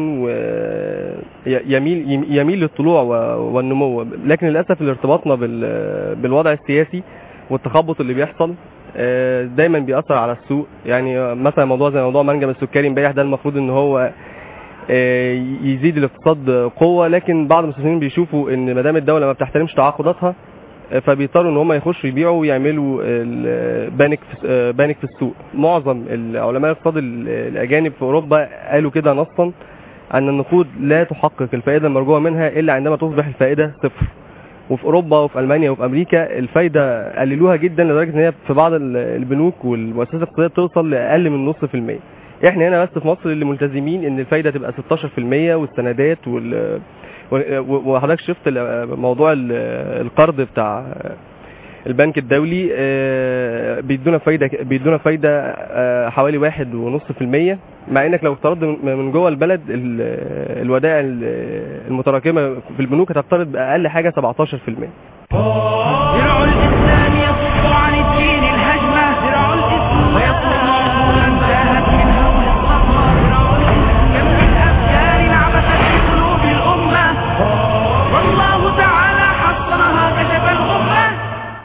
ويميل يميل للطلوع و- والنمو لكن للاسف اللي ارتباطنا بال- بالوضع السياسي والتخبط اللي بيحصل آه، دايما بيأثر على السوق يعني مثلا موضوع زي موضوع منجم السكري امبارح ده المفروض ان هو آه، يزيد الاقتصاد قوة لكن بعض المستثمرين بيشوفوا ان ما دام الدولة ما بتحترمش تعاقداتها آه، فبيضطروا ان هم يخشوا يبيعوا ويعملوا ال- بانك في آه، بانك في السوق معظم علماء الاقتصاد ال- الاجانب في اوروبا قالوا كده نصا ان النقود لا تحقق الفائده المرجوه منها الا عندما تصبح الفائده صفر وفي اوروبا وفي المانيا وفي امريكا الفايده قللوها جدا لدرجه ان هي في بعض ال- البنوك والمؤسسات الاقتصاديه توصل لاقل من نص في المية احنا هنا بس في مصر اللي ملتزمين ان الفايده تبقى 16% والسندات وال و- وحضرتك شفت ال- موضوع ال- القرض بتاع البنك الدولي آه، بيدونا فايده بيدونا فايده آه، حوالي واحد ونص في المية مع انك لو افترضت من- من جوه البلد ال- الودائع ال- المتراكمه في البنوك هتفترض باقل حاجه 17% درع الإسلام يصد عن الدين الهجمة درع الإسلام ويصد عقولا انتهت من هول الصخرة درع الإسلام كم من أفكار انعبثت في قلوب الأمة والله تعالى حصنها كشف الغمة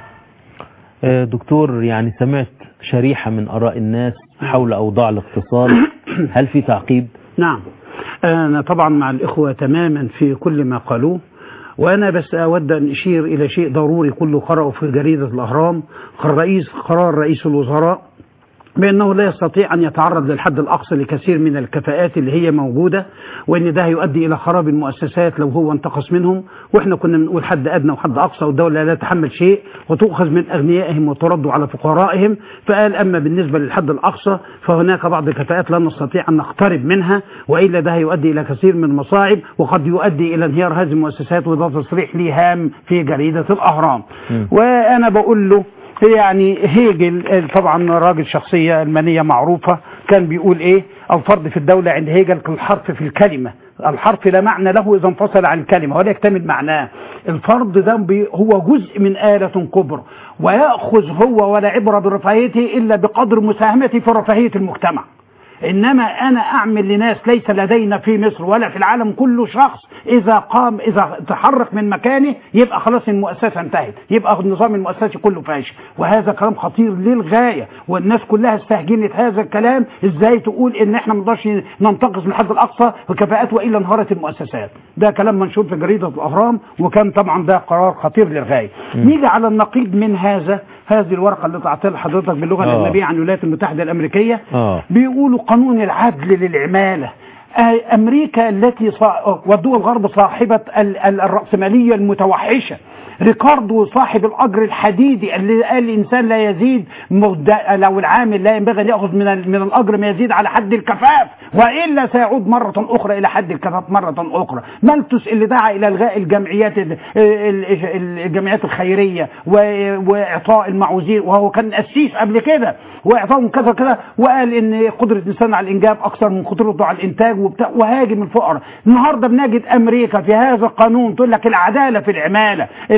آه، دكتور يعني سمعت شريحة من آراء الناس حول أوضاع الاقتصاد هل في تعقيب؟ نعم أنا طبعا مع الإخوة تماما في كل ما قالوه وأنا بس أود أن أشير إلى شيء ضروري كله قرأه في جريدة الأهرام الرئيس قرار رئيس الوزراء بأنه لا يستطيع أن يتعرض للحد الأقصى لكثير من الكفاءات اللي هي موجودة وأن ده هيؤدي إلى خراب المؤسسات لو هو انتقص منهم وإحنا كنا بنقول حد أدنى وحد أقصى والدولة لا تحمل شيء وتؤخذ من أغنيائهم وترد على فقرائهم فقال أما بالنسبة للحد الأقصى فهناك بعض الكفاءات لا نستطيع أن نقترب منها وإلا ده هيؤدي إلى كثير من المصاعب وقد يؤدي إلى انهيار هذه المؤسسات وده تصريح لي هام في جريدة الأهرام وأنا بقول له يعني هيجل طبعا راجل شخصية ألمانية معروفة كان بيقول إيه الفرد في الدولة عند هيجل كالحرف في الكلمة الحرف لا معنى له إذا انفصل عن الكلمة ولا يكتمل معناه الفرد ده بي- هو جزء من آلة كبرى ويأخذ هو ولا عبرة برفاهيته إلا بقدر مساهمته في رفاهية المجتمع انما انا اعمل لناس ليس لدينا في مصر ولا في العالم كله شخص اذا قام اذا تحرك من مكانه يبقى خلاص المؤسسه انتهت يبقى النظام المؤسسي كله فاشل وهذا كلام خطير للغايه والناس كلها استهجنت هذا الكلام ازاي تقول ان احنا ما نقدرش ننتقص من الحد الاقصى بكفاءات والا انهارت المؤسسات ده كلام منشور في جريده الاهرام وكان طبعا ده قرار خطير للغايه نيجي على النقيض من هذا هذه الورقه اللي طلعتها لحضرتك باللغه آه. الاجنبيه عن الولايات المتحده الامريكيه آه. بيقولوا قانون العدل للعمالة آه، أمريكا التي صا... والدول الغرب صاحبة ال- ال- الرأسمالية المتوحشة ريكاردو صاحب الأجر الحديدي اللي قال الإنسان لا يزيد مد... لو العامل لا ينبغي أن يأخذ من, ال... من الأجر ما يزيد على حد الكفاف وإلا سيعود مرة أخرى إلى حد الكفاف مرة أخرى مالتوس اللي دعا إلى إلغاء الجمعيات ال- ال- الجمعيات الخيرية و- وإعطاء المعوزين وهو كان أسيس قبل كده وإعطائهم كذا كذا وقال إن قدرة الإنسان على الإنجاب أكثر من قدرته على الإنتاج وبتاع وهاجم الفقراء النهارده بنجد أمريكا في هذا القانون تقول لك العدالة في العمالة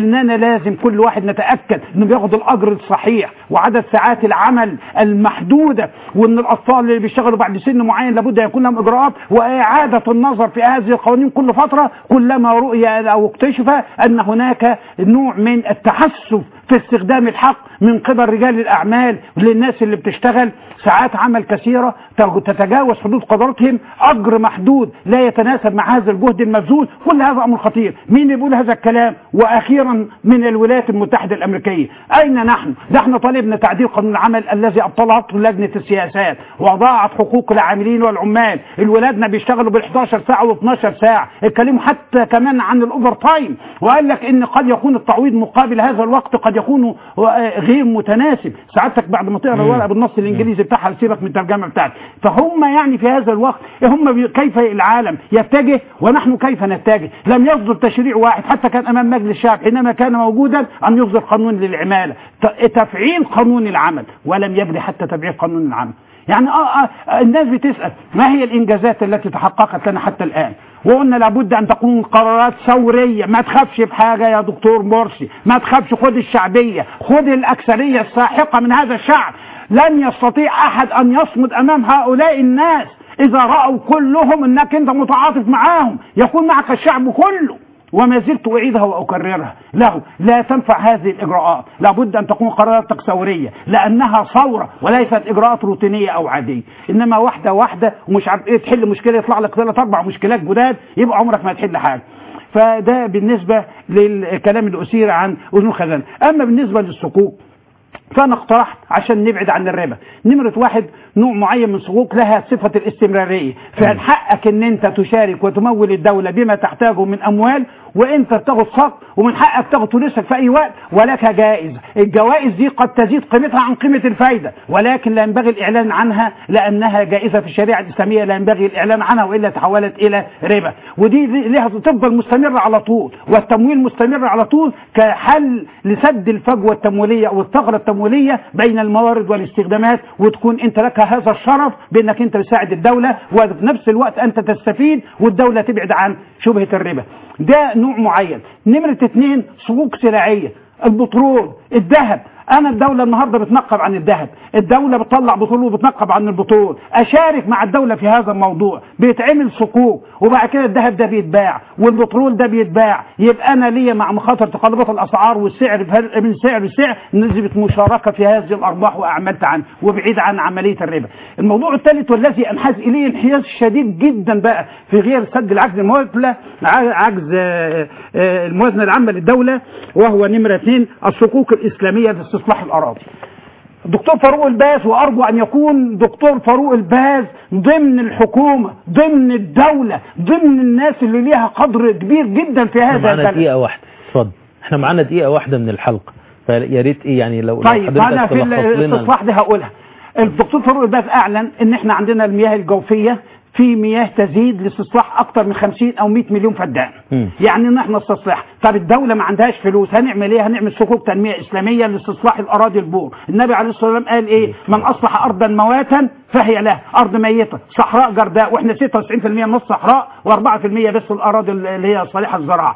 اننا لازم كل واحد نتاكد انه بياخد الاجر الصحيح وعدد ساعات العمل المحدوده وان الاطفال اللي بيشتغلوا بعد سن معين لابد يكون لهم اجراءات واعاده النظر في هذه القوانين كل فتره كلما رؤي او اكتشف ان هناك نوع من التحسف في استخدام الحق من قبل رجال الاعمال للناس اللي بتشتغل ساعات عمل كثيره تتجاوز حدود قدرتهم اجر محدود لا يتناسب مع هذا الجهد المبذول كل هذا امر خطير مين اللي بيقول هذا الكلام واخيرا من الولايات المتحده الامريكيه اين نحن نحن طالبنا تعديل قانون العمل الذي ابطلته لجنه السياسات وضاعت حقوق العاملين والعمال الولادنا بيشتغلوا بال 11 ساعه و12 ساعه اتكلموا حتى كمان عن الاوفر تايم وقال لك ان قد يكون التعويض مقابل هذا الوقت قد يكون غير متناسب سعادتك بعد ما تقرا الورقه بالنص الانجليزي بتاعها سيبك من الترجمه بتاعتي فهم يعني في هذا الوقت هم بي- كيف العالم يتجه ونحن كيف نتجه لم يصدر تشريع واحد حتى كان امام مجلس الشعب حينما كان موجودا ان يصدر قانون للعماله ت- تفعيل قانون العمل ولم يجري حتى تفعيل قانون العمل يعني آه آه الناس بتسال ما هي الانجازات التي تحققت لنا حتى الان وقلنا لابد ان تكون قرارات ثوريه ما تخافش بحاجه يا دكتور مرسي ما تخافش خد الشعبيه خد الاكثريه الساحقه من هذا الشعب لن يستطيع احد ان يصمد امام هؤلاء الناس اذا راوا كلهم انك انت متعاطف معاهم يكون معك الشعب كله وما زلت أعيدها وأكررها له لا تنفع هذه الإجراءات لابد أن تكون قرارات ثورية لأنها ثورة وليست إجراءات روتينية أو عادية إنما واحدة واحدة ومش عارف إيه تحل مشكلة يطلع لك ثلاث أربع مشكلات جداد يبقى عمرك ما تحل حاجة فده بالنسبة للكلام اللي أثير عن أذن خزانة أما بالنسبة للصكوك فانا اقترحت عشان نبعد عن الربا نمرة واحد نوع معين من الصكوك لها صفة الاستمرارية فمن حقك ان انت تشارك وتمول الدولة بما تحتاجه من اموال وانت بتاخد صك ومن حقك تاخد فلوسك في اي وقت ولك جائزة الجوائز دي قد تزيد قيمتها عن قيمة الفايدة ولكن لا ينبغي الاعلان عنها لانها جائزة في الشريعة الاسلامية لا ينبغي الاعلان عنها والا تحولت الى ربا ودي لها تفضل مستمرة على طول والتمويل مستمر على طول كحل لسد الفجوة التمويلية او الثغرة التمويلية بين الموارد والاستخدامات وتكون انت لك هذا الشرف بانك انت بتساعد الدولة وفي نفس الوقت انت تستفيد والدولة تبعد عن شبهة الربا ده نوع معين نمرة اتنين صكوك سلعية البترول الذهب انا الدوله النهارده بتنقب عن الذهب الدوله بتطلع بترول وبتنقب عن البترول اشارك مع الدوله في هذا الموضوع بيتعمل صكوك وبعد كده الذهب ده بيتباع والبترول ده بيتباع يبقى انا ليا مع مخاطر تقلبات الاسعار والسعر فرق من سعر لسعر نسبه مشاركه في هذه الارباح واعملت عنه وبعيد عن عمليه الربا الموضوع الثالث والذي انحاز اليه انحياز شديد جدا بقى في غير سد العجز الموازنه عجز آه، آه، الموازنه العامه للدوله وهو نمره اثنين الصكوك الاسلاميه لاستصلاح الاراضي دكتور فاروق الباز وارجو ان يكون دكتور فاروق الباز ضمن الحكومه ضمن الدوله ضمن الناس اللي ليها قدر كبير جدا في احنا هذا معانا البلد دقيقة واحدة اتفضل احنا معانا دقيقة واحدة من الحلقة فيا ريت ايه يعني لو لو طيب انا حضرتك في تلخص لنا الاستصلاح دي هقولها الدكتور فاروق الباز اعلن ان احنا عندنا المياه الجوفيه في مياه تزيد لاستصلاح اكتر من 50 او 100 مليون فدان مم. يعني ان احنا استصلاح طب الدوله ما عندهاش فلوس هنعمل ايه هنعمل صكوك تنميه اسلاميه لاستصلاح الاراضي البور النبي عليه الصلاه والسلام قال ايه من اصلح ارضا مواتا فهي له ارض ميته صحراء جرداء واحنا 96% من الصحراء و4% بس الاراضي اللي هي صالحه الزراعه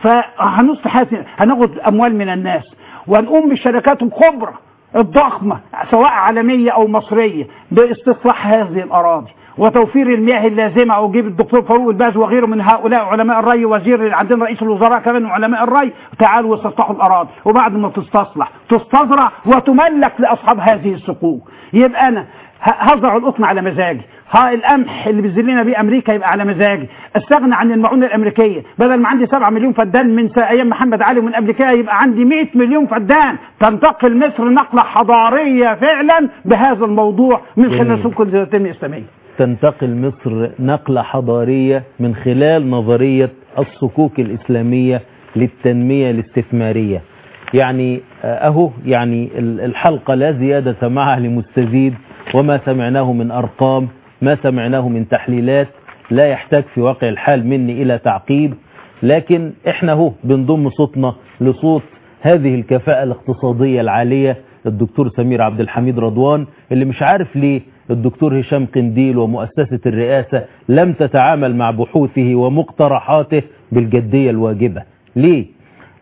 فهنصلح هذه- هناخد اموال من الناس ونقوم بالشركات الكبرى الضخمة سواء عالمية أو مصرية باستصلاح هذه الأراضي وتوفير المياه اللازمة وجيب الدكتور فاروق الباز وغيره من هؤلاء علماء الري وزير عندنا رئيس الوزراء كمان من علماء الري تعالوا واستصلحوا الأراضي وبعد ما تستصلح تستزرع وتملك لأصحاب هذه الصكوك يبقى أنا ه- هزرع القطن على مزاجي ها القمح اللي بينزل لنا بيه امريكا يبقى على مزاجي استغنى عن المعونه الامريكيه بدل ما عندي 7 مليون فدان من س- ايام محمد علي ومن قبل كده يبقى عندي 100 مليون فدان تنتقل مصر نقله حضاريه فعلا بهذا الموضوع من خلال جميل. سوق التنميه الاسلاميه تنتقل مصر نقلة حضارية من خلال نظرية الصكوك الإسلامية للتنمية الاستثمارية يعني آه، أهو يعني ال- الحلقة لا زيادة معها لمستزيد وما سمعناه من أرقام ما سمعناه من تحليلات لا يحتاج في واقع الحال مني إلى تعقيب لكن احنا هو بنضم صوتنا لصوت هذه الكفاءة الاقتصادية العالية الدكتور سمير عبد الحميد رضوان اللي مش عارف ليه الدكتور هشام قنديل ومؤسسة الرئاسة لم تتعامل مع بحوثه ومقترحاته بالجدية الواجبة ليه؟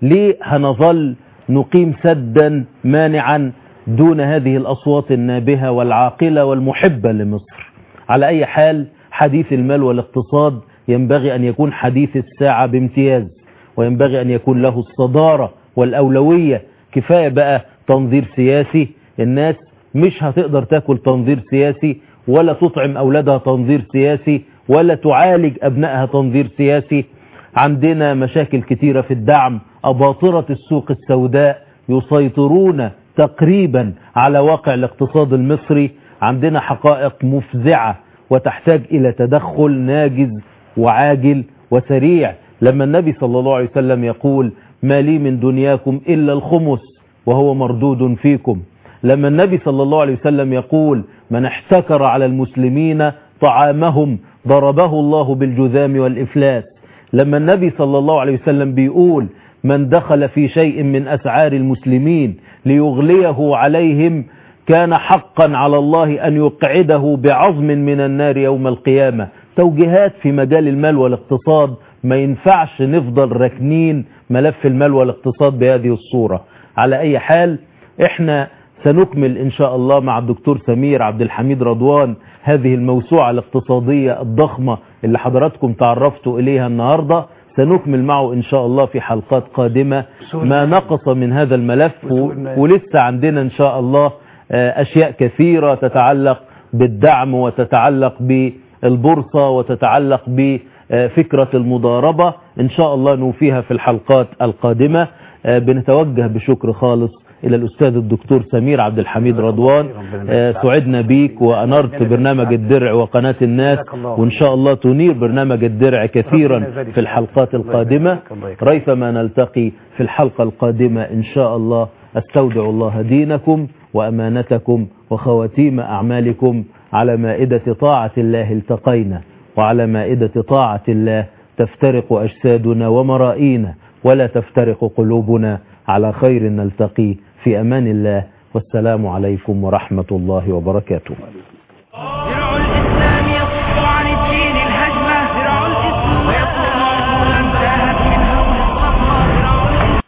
ليه هنظل نقيم سدا مانعا دون هذه الأصوات النابهة والعاقلة والمحبة لمصر على أي حال حديث المال والاقتصاد ينبغي أن يكون حديث الساعة بامتياز وينبغي أن يكون له الصدارة والأولوية كفاية بقى تنظير سياسي الناس مش هتقدر تاكل تنظير سياسي ولا تطعم أولادها تنظير سياسي ولا تعالج أبنائها تنظير سياسي عندنا مشاكل كتيرة في الدعم أباطرة السوق السوداء يسيطرون تقريبا على واقع الاقتصاد المصري عندنا حقائق مفزعة وتحتاج إلى تدخل ناجز وعاجل وسريع لما النبي صلى الله عليه وسلم يقول ما لي من دنياكم إلا الخمس وهو مردود فيكم لما النبي صلى الله عليه وسلم يقول من احتكر على المسلمين طعامهم ضربه الله بالجذام والإفلاس لما النبي صلى الله عليه وسلم بيقول من دخل في شيء من أسعار المسلمين ليغليه عليهم كان حقا على الله أن يقعده بعظم من النار يوم القيامة توجيهات في مجال المال والاقتصاد ما ينفعش نفضل راكنين ملف المال والاقتصاد بهذه الصورة على أي حال احنا سنكمل إن شاء الله مع الدكتور سمير عبد الحميد رضوان هذه الموسوعة الاقتصادية الضخمة اللي حضراتكم تعرفتوا إليها النهاردة سنكمل معه إن شاء الله في حلقات قادمة ما نقص من هذا الملف و- ولسه عندنا إن شاء الله آه، أشياء كثيرة تتعلق بالدعم وتتعلق بالبورصة وتتعلق بفكرة المضاربة إن شاء الله نوفيها في الحلقات القادمة آه، بنتوجه بشكر خالص إلى الأستاذ الدكتور سمير عبد الحميد رضوان آه، سعدنا بيك وأنرت برنامج الدرع وقناة الناس وإن شاء الله تنير برنامج الدرع كثيرا في الحلقات القادمة ريثما نلتقي في الحلقة القادمة إن شاء الله أستودع الله دينكم وأمانتكم وخواتيم أعمالكم على مائدة طاعة الله التقينا وعلى مائدة طاعة الله تفترق أجسادنا ومرائينا ولا تفترق قلوبنا على خير نلتقي في أمان الله والسلام عليكم ورحمة الله وبركاته